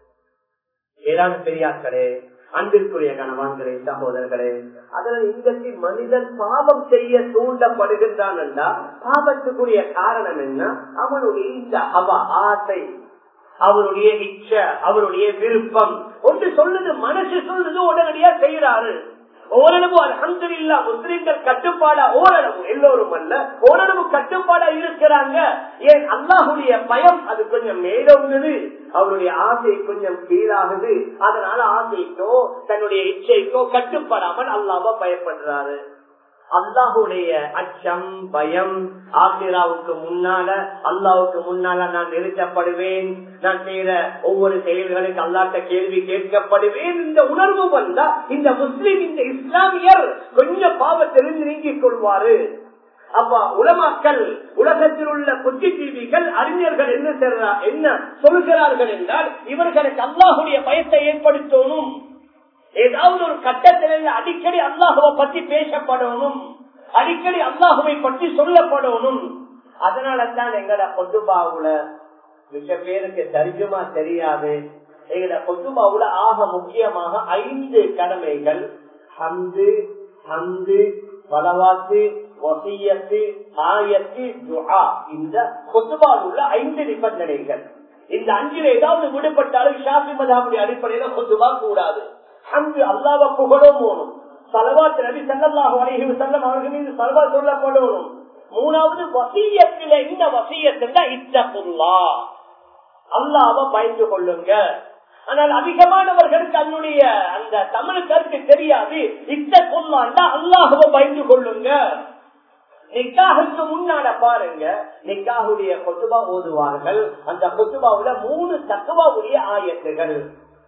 Speaker 2: ஏதாவது பெரியார்களே அன்பிற்குரிய கணவான்களே சகோதரர்களே அதில் இன்றைக்கு மனிதன் பாவம் செய்ய தூண்டப்படுகின்றான் என்றால் பாவத்துக்குரிய காரணம் என்ன அவனுடைய இந்த அவ ஆசை அவருடைய இச்ச அவருடைய விருப்பம் ஒன்று சொல்லுது மனசு சொல்லுது உடனடியா செய்யறாரு ஓரளவு அலமது இல்லா முஸ்லிம்கள் கட்டுப்பாடா ஓரளவு எல்லோரும் அல்ல ஓரளவு கட்டுப்பாடா இருக்கிறாங்க ஏன் அல்லாஹுடைய பயம் அது கொஞ்சம் மேலோங்குது அவருடைய ஆசை கொஞ்சம் கீழாகுது அதனால ஆசைக்கோ தன்னுடைய இச்சைக்கோ கட்டுப்படாமல் அல்லாம பயப்படுறாரு அல்லாஹுடைய அச்சம் பயம் ஆசிராவுக்கு முன்னால அல்லாவுக்கு முன்னால நான் நிறுத்தப்படுவேன் நான் செய்யற ஒவ்வொரு செயல்களுக்கு அல்லாட்ட கேள்வி கேட்கப்படுவேன் இந்த உணர்வு வந்தா இந்த முஸ்லிம் இந்த இஸ்லாமியர் கொஞ்சம் பாவத்திலிருந்து நீங்கிக் கொள்வாரு அப்ப உலமாக்கள் உலகத்தில் உள்ள புத்திஜீவிகள் அறிஞர்கள் என்ன செய்றா என்ன சொல்கிறார்கள் என்றால் இவர்களுக்கு அல்லாஹுடைய பயத்தை ஏற்படுத்தணும் ஏதாவது ஒரு கட்டத்தில் அடிக்கடி அல்லாஹுவை பத்தி பேசப்படணும் அடிக்கடி அல்லாஹுவை பற்றி சொல்லப்படணும் அதனால தான் எங்கட பொதுபாவுல மிக பேருக்கு தரிஜுமா தெரியாது எங்கட பொதுபாவுல ஆக முக்கியமாக ஐந்து கடமைகள் ஹந்து ஹந்து பலவாத்து வசியத்து ஆயத்து துஹா இந்த கொத்துபால் உள்ள ஐந்து நிபந்தனைகள் இந்த அஞ்சில் ஏதாவது விடுபட்டாலும் ஷாஃபி மதாவுடைய அடிப்படையில கொத்துபா கூடாது அங்கு அல்லாவ புகழும் போகணும் சலவாத் நபி சல்லாஹு அலைஹி வஸல்லம் அவர்கள் மீது சலவா சொல்லப்படணும் மூணாவது வசியத்தில இந்த வசியத்துல இத்தகுல்லா அல்லாவ பயந்து கொள்ளுங்க ஆனால் அதிகமானவர்களுக்கு அதனுடைய அந்த தமிழ் கருத்து தெரியாது இத்த கொள்ளாண்டா அல்லாஹுவ பயந்து கொள்ளுங்க நிக்காகுக்கு முன்னால பாருங்க நிக்காகுடைய கொத்துபா ஓதுவார்கள் அந்த கொத்துபாவுல மூணு தக்குவாவுடைய ஆயத்துகள்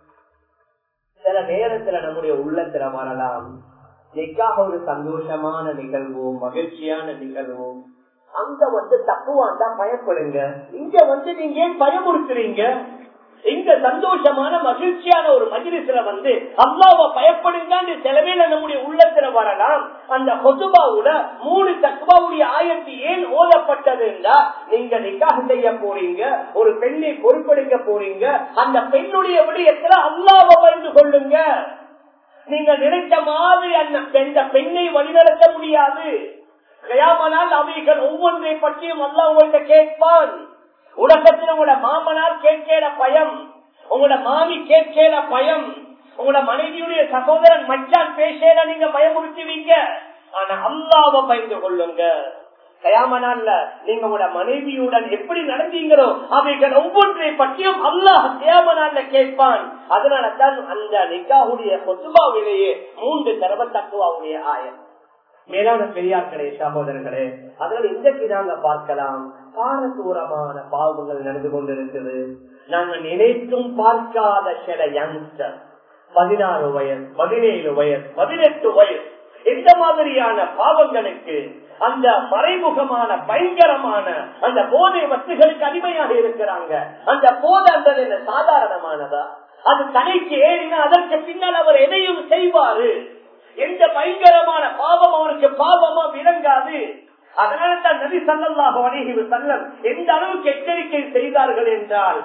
Speaker 2: சில நேரத்துல நம்முடைய உள்ளத்துல வரலாம் நிக்காக ஒரு சந்தோஷமான நிகழ்வும் மகிழ்ச்சியான நிகழ்வும் அங்க வந்து தப்புவாண்டா பயப்படுங்க இங்க வந்து நீங்க ஏன் பயமுறுத்துறீங்க இங்க சந்தோஷமான மகிழ்ச்சியான ஒரு மஜிலிசுல வந்து அல்லாவ பயப்படுங்க செலவேல நம்முடைய உள்ளத்துல வரலாம் அந்த கொசுபாவுல மூணு தக்குபாவுடைய ஆயத்தி ஏன் ஓதப்பட்டதுன்னா நீங்க நிக்காக செய்ய போறீங்க ஒரு பெண்ணை பொறுப்பெடுக்க போறீங்க அந்த பெண்ணுடைய விடயத்துல அல்லாவ பயந்து கொள்ளுங்க நீங்க நினைத்த மாதிரி அந்த பெண்ணை வழிநடத்த முடியாது கயாமனால் அவைகள் ஒவ்வொன்றை பற்றியும் அல்லா உங்கள்கிட்ட கேட்பான் உலகத்தில் உங்களோட மாமனார் கேட்கிற பயம் உங்களோட மாமி கேட்கிற பயம் உங்களோட மனைவியுடைய சகோதரன் மச்சான் பேசல நீங்க பயமுறுத்துவீங்க ஆனா அல்லாவ பயந்து கொள்ளுங்க கயாமனால நீங்க உங்களோட மனைவியுடன் எப்படி நடந்தீங்களோ அவைகள் ஒவ்வொன்றை பற்றியும் அல்லாஹ் கயாமனால கேட்பான் அதனால தான் அந்த நிக்காவுடைய கொத்துபாவிலேயே மூன்று தரவ தக்குவாவுடைய ஆயம் மேலான பெரியார்களே சகோதரர்களே அதனால் இன்றைக்கு நாங்க பார்க்கலாம் பாரதூரமான பாவங்கள் நடந்து கொண்டிருக்குது நாங்க நினைத்தும் பார்க்காத சில யங்ஸ்டர் பதினாறு வயசு பதினேழு வயசு பதினெட்டு வயசு இந்த மாதிரியான பாவங்களுக்கு அந்த மறைமுகமான பயங்கரமான அந்த போதை வத்துகளுக்கு அடிமையாக இருக்கிறாங்க அந்த போதை அந்த சாதாரணமானதா அது கடைக்கு ஏறினா அதற்கு பின்னால் அவர் எதையும் செய்வாரு எந்த பயங்கரமான பாவம் அவருக்கு பாவமா விளங்காது அதனால தான் நபி சல்லாஹு அலிஹி செல்லம் எந்த அளவுக்கு எச்சரிக்கை செய்தார்கள் என்றால்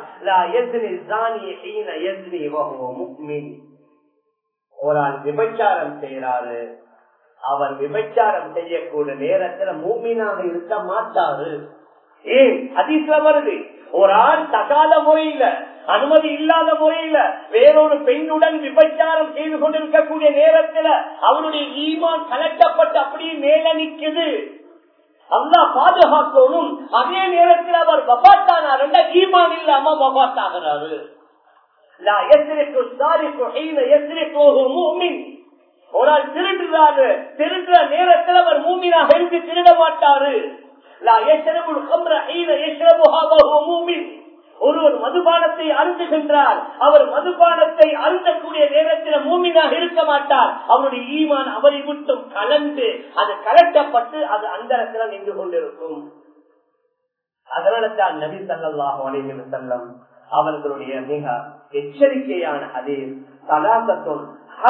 Speaker 2: ஒரு ஆள் விபச்சாரம் செய்யறாரு அவர் விபச்சாரம் செய்யக்கூடிய நேரத்துல மூமீனாக இருக்க மாட்டாரு ஏன் அதிசல வருது ஒரு ஆண் தகாத முறையில அனுமதி இல்லாத முறையில வேறொரு பெண்ணுடன் விபச்சாரம் செய்து கொண்டிருக்கக்கூடிய நேரத்துல அவருடைய ஈமான் கலட்டப்பட்டு அப்படியே மேல நிக்குது அல்லா பாதுகாக்கணும் அதே நேரத்தில் அவர் வபாத்தானார் ஈமான் இல்லாம வபாத்தாகிறாரு ஒரு ஆள் திருடுறாரு திருடுற நேரத்தில் அவர் மூமினாக இருந்து திருட மாட்டாரு லா யஷ்ரபுல் கம்ர ஹீன யஷ்ரபுஹா வஹுவ மூமின். ஒருவர் மதுபானத்தை அருந்துகின்றார் அவர் மதுபானத்தை அருந்தக்கூடிய நேரத்தில் மூமினாக இருக்க மாட்டார் அவருடைய ஈமான் அவரை விட்டும் கலந்து அது கலட்டப்பட்டு அது அந்த நின்று கொண்டிருக்கும் அதனால தான் நபி சல்லாஹு அலைஹி வஸல்லம் அவர்களுடைய மிக எச்சரிக்கையான அதே சலாசத்தும்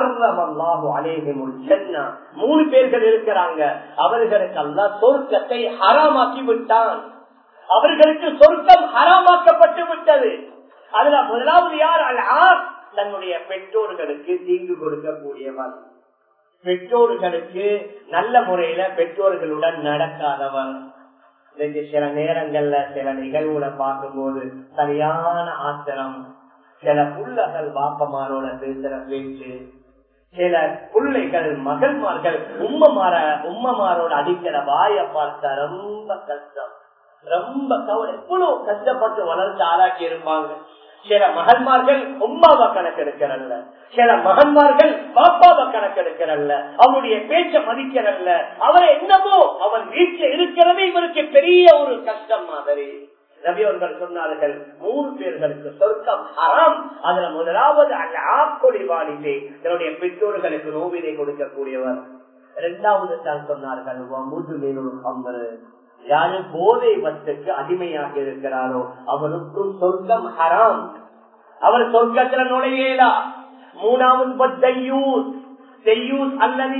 Speaker 2: மூணு பேர்கள் இருக்கிறாங்க அவர்களுக்கு அல்ல சொர்க்கத்தை ஹராமாக்கி விட்டான் அவர்களுக்கு சொர்க்கம் ஹராமாக்கப்பட்டு விட்டது அதுல முதலாவது யார் அல் ஆர் தன்னுடைய பெற்றோர்களுக்கு தீங்கு கொடுக்கக்கூடியவன் பெற்றோர்களுக்கு நல்ல முறையில பெற்றோர்களுடன் நடக்காதவன் இன்னைக்கு சில நேரங்கள்ல சில நிகழ்வுகளை பார்க்கும்போது சரியான ஆத்திரம் சில புள்ளகள் வாப்பமாரோட பேசுற பேச்சு சில பிள்ளைகள் மகள்மார்கள் உம்மமார உம்மமாரோட அடிக்கிற வாய பார்த்தா ரொம்ப கஷ்டம் ரொம்ப கவலை எவ்வளவு கஷ்டப்பட்டு வளர்ந்து ஆளாக்கி இருப்பாங்க சில மகன்மார்கள் உம்மாவை கணக்கெடுக்கிறல்ல சில மகன்மார்கள் பாப்பாவை கணக்கெடுக்கிறல்ல அவனுடைய பேச்ச மதிக்கிறல்ல அவரை என்னமோ அவன் வீட்டில் இருக்கிறதே இவருக்கு பெரிய ஒரு கஷ்டம் மாதிரி நபியவர்கள் சொன்னார்கள் மூணு பேர்களுக்கு சொர்க்கம் ஹராம் அதுல முதலாவது அந்த ஆக்கொடி வாடிலே தன்னுடைய பெற்றோர்களுக்கு நோவினை கொடுக்கக்கூடியவர் இரண்டாவது தான் சொன்னார்கள் முதுமேனு அம்பரு யாரு போதை வத்துக்கு அடிமையாக இருக்கிறாரோ அவனுக்கும் சொர்க்கம் ஹராம் அவர் சொர்க்கத்துல நுழையலா மூணாவது செய்யூஸ் அல்லது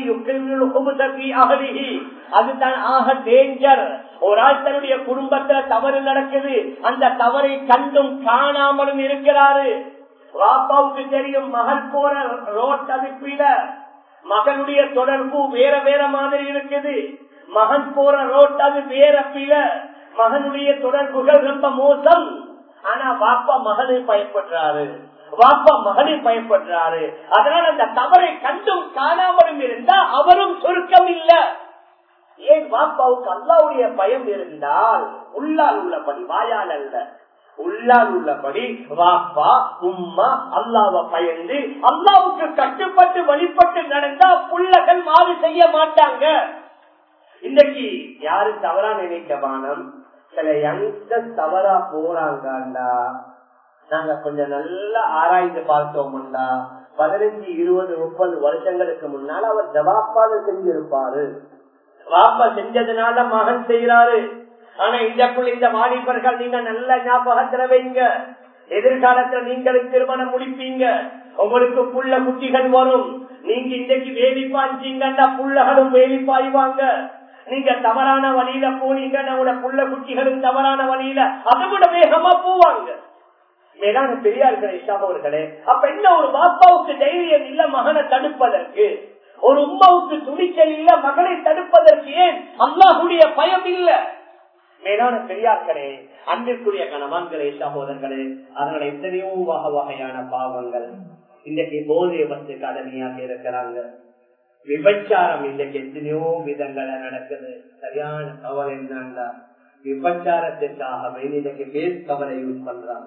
Speaker 2: அதுதான் ஆக டேஞ்சர் ஒரு ஆள் தன்னுடைய குடும்பத்துல தவறு நடக்குது அந்த தவறை கண்டும் காணாமலும் இருக்கிறாரு பாப்பாவுக்கு தெரியும் மகள் போற ரோட் அதுப்பில மகனுடைய தொடர்பு வேற வேற மாதிரி இருக்குது மகன் போற ரோட் அது வேற பில மகனுடைய தொடர்புகள் ரொம்ப மோசம் ஆனா பாப்பா மகனை பயப்படுறாரு வாப்பா மகனை பயப்படுறாரு அதனால அந்த தவறை கண்டும் காணாமலும் இருந்தா அவரும் சுருக்கம் இல்ல ஏன் வாப்பாவுக்கு அல்லாவுடைய பயம் இருந்தால் உள்ளால் உள்ளபடி வாயால் அல்ல உள்ளால் உள்ளபடி வாப்பா உம்மா அல்லாவ பயந்து அல்லாவுக்கு கட்டுப்பட்டு வழிபட்டு நடந்தா புள்ளகள் மாறு செய்ய மாட்டாங்க இன்னைக்கு யாரு தவறா நினைக்க வானம் சில யங்ஸ்டர் தவறா போறாங்கடா நாங்க கொஞ்சம் நல்லா ஆராய்ந்து பார்த்தோம்டா பதினஞ்சு இருபது முப்பது வருஷங்களுக்கு முன்னால் அவர் ஜவாப்பாத செஞ்சிருப்பாரு வாப்பா செஞ்சதுனால மகன் செய்யறாரு ஆனா இந்த இந்த வாலிபர்கள் நீங்க நல்ல ஞாபகத்துல வைங்க எதிர்காலத்துல நீங்களும் திருமணம் முடிப்பீங்க உங்களுக்கு புள்ள குட்டிகள் வரும் நீங்க இன்றைக்கு வேலி பாய்ச்சீங்கன்னா புள்ளகளும் வேலி பாய்வாங்க நீங்க தவறான வழியில போனீங்கன்னா உங்களோட புள்ள குட்டிகளும் தவறான வழியில அதை விட வேகமா போவாங்க மேலான பெரியார்களே அவர்களே அப்ப என்ன ஒரு பாப்பாவுக்கு தைரியம் இல்ல மகனை தடுப்பதற்கு ஒரு உமாவுக்கு துணிச்சல் இல்ல மகனை தடுப்பதற்கு ஏன் அல்லாஹுடைய பயம் இல்ல மேலான பெரியார்களே அன்பிற்குரிய கணவான்களே சகோதரர்களே அதனால எத்தனையோ வகை வகையான பாவங்கள் இன்றைக்கு போதைய வசத்துக்கு அடமையாக இருக்கிறாங்க விபச்சாரம் இன்றைக்கு எத்தனையோ விதங்களை நடக்குது சரியான கவலை என்னண்டா விபச்சாரத்திற்காக இன்னைக்கு பேஸ் கவரை யூஸ் பண்றாங்க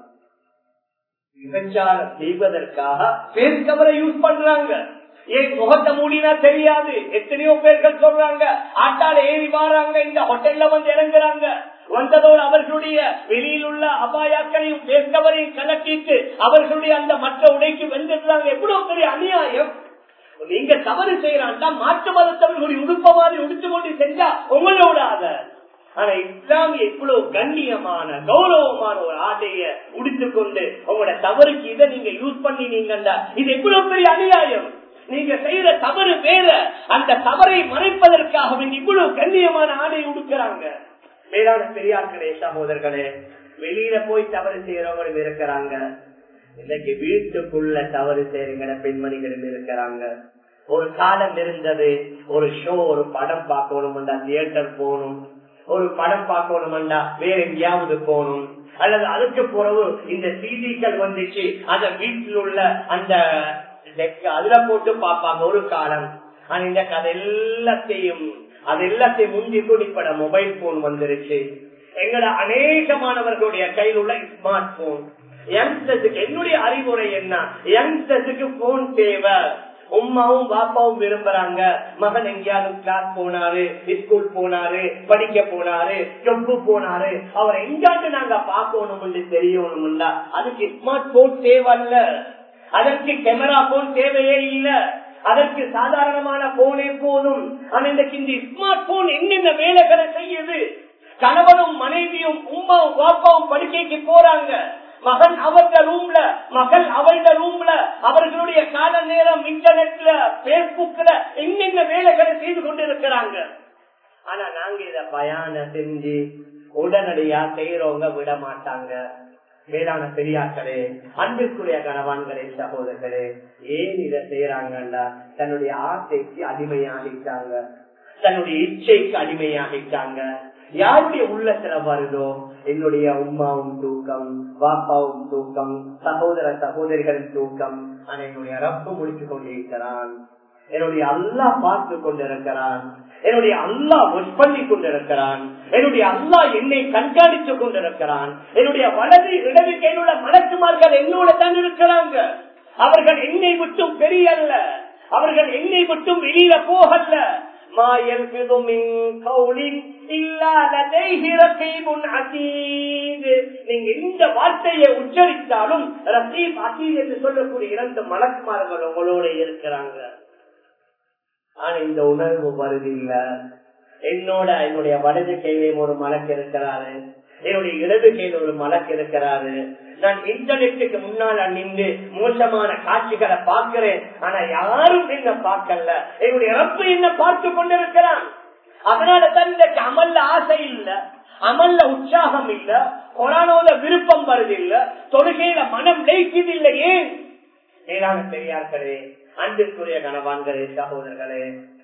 Speaker 2: விபச்சாரம் செய்வதற்காக பேஸ் கவரை யூஸ் பண்றாங்க ஏன் முகத்தை மூடினா தெரியாது எத்தனையோ பேர்கள் சொல்றாங்க ஆட்டால ஏறி வாராங்க இந்த ஹோட்டல்ல வந்து இறங்குறாங்க வந்ததோடு அவர்களுடைய வெளியில் உள்ள அபாயாக்களையும் பேர்கவரையும் கலக்கிட்டு அவர்களுடைய அந்த மற்ற உடைக்கு வெந்துடுறாங்க எவ்வளவு பெரிய அநியாயம் நீங்க தவறு செய்யறாண்டா மாற்று மதத்தவர்களுடைய உடுப்ப மாதிரி உடுத்து கொண்டு செஞ்சா உங்களோட அத ஆனா இஸ்லாமிய இவ்வளவு கண்ணியமான கௌரவமான ஒரு ஆடைய உடுத்துக் கொண்டு உங்களோட தவறுக்கு இதை நீங்க யூஸ் பண்ணினீங்கண்டா இது எவ்வளவு பெரிய அநியாயம் நீங்க செய்யற தவறு வேற அந்த தவறை மறைப்பதற்காக இவ்வளவு கண்ணியமான ஆடை உடுக்கிறாங்க மேலான பெரியார்களே சகோதரர்களே வெளியில போய் தவறு செய்யறவங்களும் இருக்கிறாங்க இன்னைக்கு வீட்டுக்குள்ள தவறு செய்யறங்கிற பெண்மணிகளும் இருக்கிறாங்க ஒரு காலம் இருந்தது ஒரு ஷோ ஒரு படம் பார்க்கணும்டா தியேட்டர் போகணும் ஒரு படம் பார்க்கணும்டா வேற எங்கேயாவது போகணும் அல்லது அதுக்கு பிறகு இந்த சிடிக்கள் வந்துச்சு அந்த வீட்டில் உள்ள அந்த அதுல போட்டு பார்ப்பாங்க ஒரு காலம் ஆனா இந்த கதை எல்லாத்தையும் அது எல்லாத்தையும் முந்தி குடிப்பட மொபைல் போன் வந்துருச்சு எங்கட அநேகமானவர்களுடைய கையில் உள்ள ஸ்மார்ட் போன் யங்ஸ்டர்ஸுக்கு என்னுடைய அறிவுரை என்ன யங்ஸ்டர்ஸுக்கு போன் தேவை உமாவும் பாப்பாவும் விரும்புறாங்க மகன் எங்கேயாவது கிளாஸ் போனாரு ஸ்கூல் போனாரு படிக்க போனாரு ஜொப்பு போனாரு அவர் எங்காட்டு நாங்க பார்க்கணும் தெரியணும்ல அதுக்கு ஸ்மார்ட் போன் தேவையில்ல அதற்கு கேமரா போன் தேவையே இல்ல அதற்கு சாதாரணமான போனே போதும் ஆனா இன்றைக்கு இந்த ஸ்மார்ட் போன் என்னென்ன வேலைகளை செய்யுது கணவனும் மனைவியும் உமாவும் பாப்பாவும் படுக்கைக்கு போறாங்க மகன் அவருடைய ரூம்ல மகள் அவருடைய ரூம்ல அவர்களுடைய கால நேரம் இன்டர்நெட்ல பேஸ்புக்ல என்னென்ன வேலைகளை செய்து கொண்டிருக்கிறாங்க ஆனா நாங்க இத பயான செஞ்சு உடனடியா செய்யறவங்க விட மாட்டாங்க வேளாண் பெரியாக்களே அன்பிற்குரிய கணவான்களே சகோதரர்களே ஏன் இதை செய்யறாங்கண்டா தன்னுடைய ஆசைக்கு அடிமையாகிட்டாங்க தன்னுடைய இச்சைக்கு அடிமையாகிட்டாங்க யாருடைய உள்ளத்துல வருதோ என்னுடைய உமாவும் தூக்கம் பாப்பாவும் தூக்கம் சகோதர சகோதரிகளின் தூக்கம் ஆனா என்னுடைய ரப்பு முடிச்சு கொண்டிருக்கிறான் என்னுடைய அல்லா பார்த்து கொண்டிருக்கிறான் என்னுடைய அல்லா பண்ணி கொண்டிருக்கிறான் என்னுடைய அல்லா என்னை கண்காணித்துக் கொண்டிருக்கிறான் என்னுடைய வலது இடது கையிலுள்ள மலக்குமார்கள் என்னோட தான் இருக்கிறாங்க அவர்கள் என்னை விட்டும் பெரியல்ல அவர்கள் என்னை விட்டும் வெளியில போகல நீங்க இந்த வார்த்தையை உச்சரித்தாலும் ரசீப் அசீத் என்று சொல்லக்கூடிய இரண்டு மலக்குமார்கள் உங்களோட இருக்கிறாங்க ஆனா இந்த உணர்வு வருதில்ல என்னோட என்னுடைய வலது கையிலையும் ஒரு மலக்கு இருக்கிறாரு என்னுடைய இடது கையில் ஒரு மலக்கு இருக்கிறாரு நான் இன்டர்நெட்டுக்கு முன்னால் நின்று மோசமான காட்சிகளை பார்க்கிறேன் ஆனா யாரும் என்ன பார்க்கல என்னுடைய இறப்பு என்ன பார்த்து கொண்டிருக்கிறான் அதனால தான் இன்றைக்கு அமல்ல ஆசை இல்ல அமல்ல உற்சாகம் இல்ல கொரோனாவோட விருப்பம் வருதில்ல தொழுகையில மனம் லைக்குது இல்லை ஏன் மேலான பெரியார்களே அன்பிற்குரிய கணவான்களே சகோதரர்களே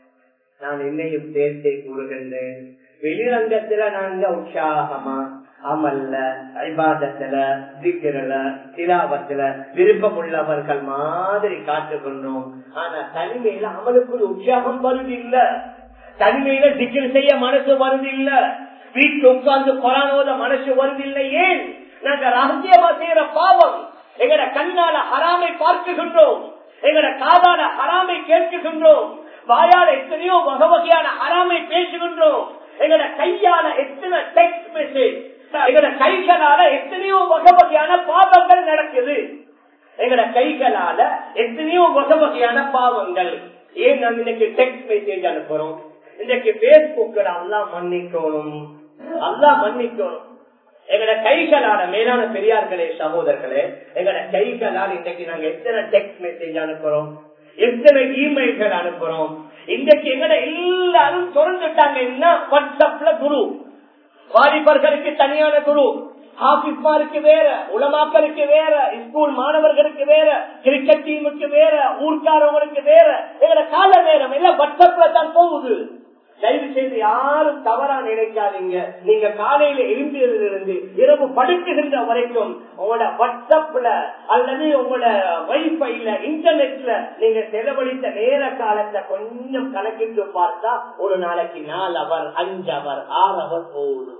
Speaker 2: நான் என்னையும் சேர்த்தே கூறுகின்றேன் வெளிரங்கத்துல நாங்க உற்சாகமா அமல்ல ஐபாதத்துல திக்கிறல திலாவத்துல விருப்பம் உள்ளவர்கள் மாதிரி காட்டுக்கொண்டோம் ஆனா தனிமையில அமலுக்கு உற்சாகம் வருது இல்ல தனிமையில திக்கில் செய்ய மனசு வருது இல்ல வீட்டுல உட்கார்ந்து கொரானோத மனசு வருது இல்லை ஏன் நாங்க ரகசியமா செய்யற பாவம் எங்கட கண்ணால ஹராமை பார்க்குகின்றோம் எங்கட காதால ஹராமை கேட்குகின்றோம் வாயால எத்தனையோ வகை வகையான ஹராமை பேசுகின்றோம் எங்கட கையால எத்தனை டெக்ஸ்ட் மெசேஜ் எங்கட கைகளால எத்தனையோ வகை வகையான பாவங்கள் நடக்குது எங்கட கைகளால எத்தனையோ வகை வகையான பாவங்கள் ஏன் நம்ம இன்னைக்கு டெக்ஸ்ட் மெசேஜ் அனுப்புறோம் இன்னைக்கு பேஸ்புக்ல எல்லாம் மன்னிக்கணும் எல்லாம் மன்னிக்கணும் எங்கட கைகளால மேலான பெரியார்களே சகோதரர்களே எங்கட கைகளால் இன்னைக்கு நாங்க எத்தனை டெக்ஸ்ட் மெசேஜ் அனுப்புறோம் எத்தனை இமெயில்கள் அனுப்புறோம் இன்றைக்கு எங்கட எல்லாரும் திறந்துட்டாங்க என்ன வாட்ஸ்அப்ல குரு வாலிபர்களுக்கு தனியான குரு ஆபிஸ்மாருக்கு வேற உலமாக்களுக்கு வேற ஸ்கூல் மாணவர்களுக்கு வேற கிரிக்கெட் டீமுக்கு வேற ஊர்க்காரவங்களுக்கு வேற எங்கட கால நேரம் எல்லாம் வாட்ஸ்அப்ல தான் போகுது தயவு செய்து யாரும் தவறா நினைக்காதீங்க நீங்க காலையில எழுந்திலிருந்து இரவு படுக்குகின்ற வரைக்கும் உங்களோட வாட்ஸ்அப்ல அல்லது உங்களோட வைஃபைல இன்டர்நெட்ல நீங்க செலவழித்த நேர காலத்தை கொஞ்சம் கணக்கிட்டு பார்த்தா ஒரு நாளைக்கு நாலு அவர் அஞ்சு அவர் ஆறு அவர் போகுது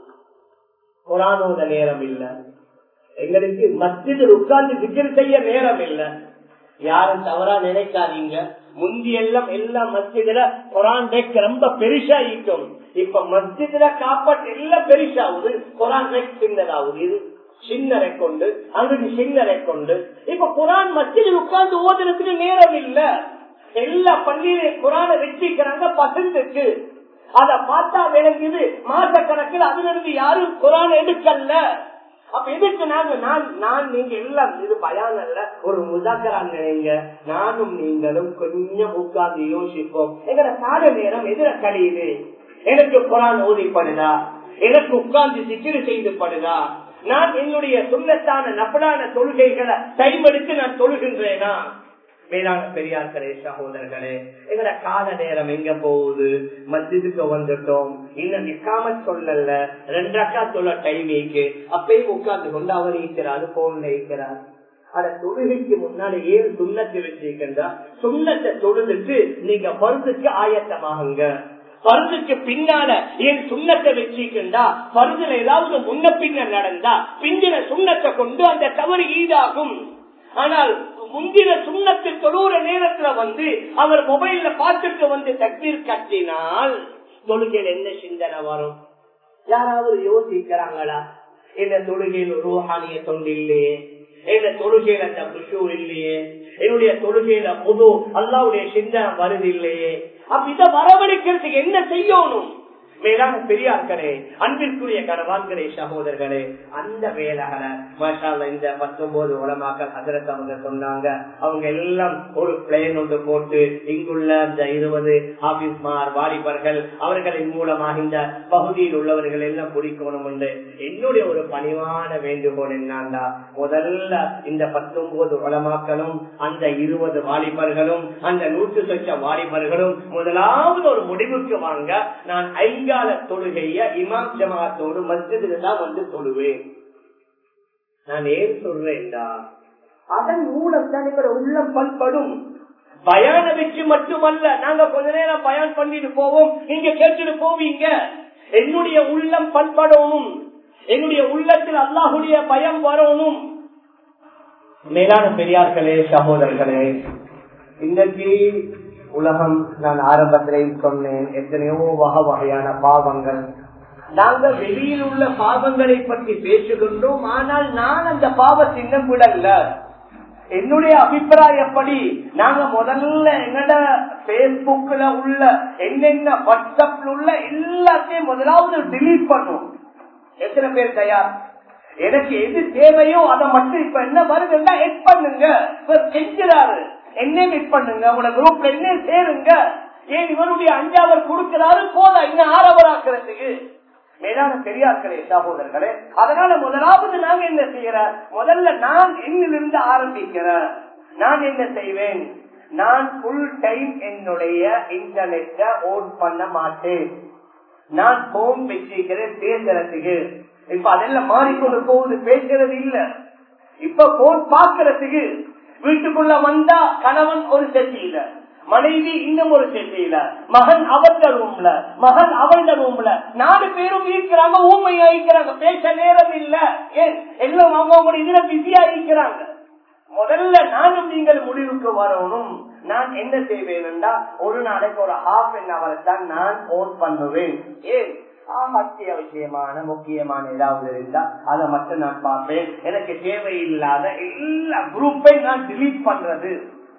Speaker 2: குரானோட நேரம் இல்ல எங்களுக்கு மத்தியில் உட்கார்ந்து திக்கல் செய்ய நேரம் இல்ல யாரும் தவறா நினைக்காதீங்க முந்தி எல்லாம் எல்லா மஸ்ஜிதுல குரான் டெக் ரொம்ப பெருசா இருக்கும் இப்ப மஸ்ஜிதுல காப்பாட்டு எல்லாம் பெருசாகுது குரான் டெக் சின்னதாகுது இது சின்னரை கொண்டு அங்கு சின்னரை கொண்டு இப்ப குரான் மஸ்ஜிதில் உட்கார்ந்து ஓதுறதுக்கு நேரம் இல்ல எல்லா பள்ளியில குரான வச்சிருக்கிறாங்க பசந்துக்கு அத பார்த்தா விளங்குது மாச கணக்கில் அதுல இருந்து யாரும் குரான் எடுக்கல அப்ப எதுக்கு நாங்க நான் நான் நீங்க எல்லாம் இது பயான் அல்ல ஒரு முதாக்கரா நினைங்க நானும் நீங்களும் கொஞ்சம் உட்கார்ந்து யோசிப்போம் எங்கட கால நேரம் எதிர கழியுது எனக்கு குரான் ஓதிப்படுதா எனக்கு உட்கார்ந்து சிக்கிரி செய்து படுதா நான் என்னுடைய சுண்ணத்தான நப்படான தொழுகைகளை டைம் எடுத்து நான் தொழுகின்றேனா மேலான பெரியார்களே சகோதரர்களே எங்கட கால நேரம் எங்க போகுது மஸ்ஜிதுக்கு வந்துட்டோம் இன்னும் நிக்காம சொல்லல ரெண்டக்கா சொல்ல டைமிக்கு அப்பயும் உட்கார்ந்து கொண்டு அவர் இருக்கிறாரு போன்ல இருக்கிறார் அத தொழுகைக்கு முன்னாடி ஏன் சுண்ணத்தை வச்சிருக்கின்றா சுண்ணத்தை தொழுதுட்டு நீங்க பருந்துக்கு ஆயத்தமாகுங்க பருந்துக்கு பின்னால ஏன் சுண்ணத்தை வச்சிருக்கின்றா பருந்துல ஏதாவது முன்ன பின்ன நடந்தா பிந்தின சுண்ணத்தை கொண்டு அந்த தவறு ஈடாகும் ஆனால் முந்தின சுண்ணத்தில் தொழுற நேரத்துல வந்து அவர் மொபைல்ல பார்த்துட்டு வந்து தக்பீர் கட்டினால் தொழுகையில் என்ன சிந்தனை வரும் யாராவது யோசிக்கிறாங்களா இந்த தொழுகையில் ரூஹானிய தொண்டு இல்லையே இந்த தொழுகையில அந்த குஷூ இல்லையே என்னுடைய தொழுகையில புது அல்லாவுடைய சிந்தனை வருது இல்லையே அப்ப இதை வரவழைக்கிறதுக்கு என்ன செய்யணும் மேலான பெரியார்களே அன்பிற்குரிய கணவான்களே சகோதரர்களே அந்த வேலைகளை மாஷால இந்த பத்தொன்பது உலமாக்கள் ஹசரத் அவங்க சொன்னாங்க அவங்க எல்லாம் ஒரு பிளேன் ஒன்று போட்டு இங்குள்ள அந்த இருபது ஆபீஸ்மார் வாலிபர்கள் அவர்களின் மூலமாக இந்த பகுதியில் உள்ளவர்கள் எல்லாம் பிடிக்கணும் என்று என்னுடைய ஒரு பணிவான வேண்டுகோள் என்னன்னா முதல்ல இந்த பத்தொன்பது உலமாக்களும் அந்த இருபது வாலிபர்களும் அந்த நூற்று சொச்ச வாலிபர்களும் முதலாவது ஒரு முடிவுக்கு வாங்க நான் ஐங்கால தொழுகைய இமாம் ஜமாத்தோடு மஸ்ஜிதுக்கு தான் வந்து தொழுவேன் நான் ஏன் சொல்றேன்டா அதன் மூலம் தான் எங்களோட உள்ளம் பண்படும் பயான வச்சு மட்டுமல்ல நாங்க கொஞ்ச நேரம் பயன் பண்ணிட்டு போவோம் நீங்க கேட்டுட்டு போவீங்க என்னுடைய உள்ளம் பண்படணும் என்னுடைய உள்ளத்தில் அல்லாஹுடைய பயம் வரணும் மேலான பெரியார்களே சகோதரர்களே இன்றைக்கு உலகம் நான் ஆரம்பத்திலேயும் சொன்னேன் எத்தனையோ வகை வகையான பாவங்கள் நாங்கள் வெளியில் உள்ள பாவங்களை பற்றி பேசுகின்றோம் ஆனால் நான் அந்த பாவத்தின் விடல்ல என்னுடைய அபிப்பிராயப்படி நாங்க முதல்ல எங்கட பேஸ்புக்ல உள்ள என்னென்ன வாட்ஸ்அப்ல உள்ள எல்லாத்தையும் முதலாவது டிலீட் பண்ணும் எத்தனை பேர் தயார் எனக்கு எது தேவையோ அதை மட்டும் இப்ப என்ன வருதுன்னா எட் பண்ணுங்க செஞ்சுறாரு என்ன எட் பண்ணுங்க உங்களோட குரூப்ல என்ன சேருங்க ஏன் இவருடைய அஞ்சாவர் கொடுக்கிறாரு போதா இன்னும் ஆறவராக்குறதுக்கு மேலான பெரியார்களே சகோதரர்களே அதனால முதலாவது நாங்க என்ன செய்யற முதல்ல நான் என்னிலிருந்து ஆரம்பிக்கிறேன் நான் என்ன செய்வேன் நான் ஃபுல் டைம் என்னுடைய இன்டர்நெட்டை ஓன் பண்ண மாட்டேன் நான் போன் வச்சிருக்கிறேன் பேசுறதுக்கு இப்ப அதெல்லாம் மாறிக்கொண்டு போகுது பேசுறது இல்ல இப்ப போன் பாக்குறதுக்கு வீட்டுக்குள்ள வந்தா கணவன் ஒரு செட்டியில மனைவி இன்னும் ஒரு செட்டியில மகன் அவந்த ரூம்ல மகன் அவந்த ரூம்ல நாலு பேரும் இருக்கிறாங்க ஊமையா இருக்கிறாங்க பேச நேரம் இல்ல ஏன் எல்லாம் அவங்க இதுல பிஸியா இருக்கிறாங்க முதல்ல நானும் நீங்கள் முடிவுக்கு வரணும் நான் என்ன செய்வேன்டா ஒரு நாளைக்கு ஒரு ஹாஃப் அன் அவர் தான் நான் ஓன் பண்ணுவேன் ஏன் அத்தியாவசியமான முக்கியமான ஏதாவது இருந்தா அதை மட்டும் நான் பார்ப்பேன் எனக்கு தேவையில்லாத எல்லா குரூப்பையும் நான் டிலீட் பண்றது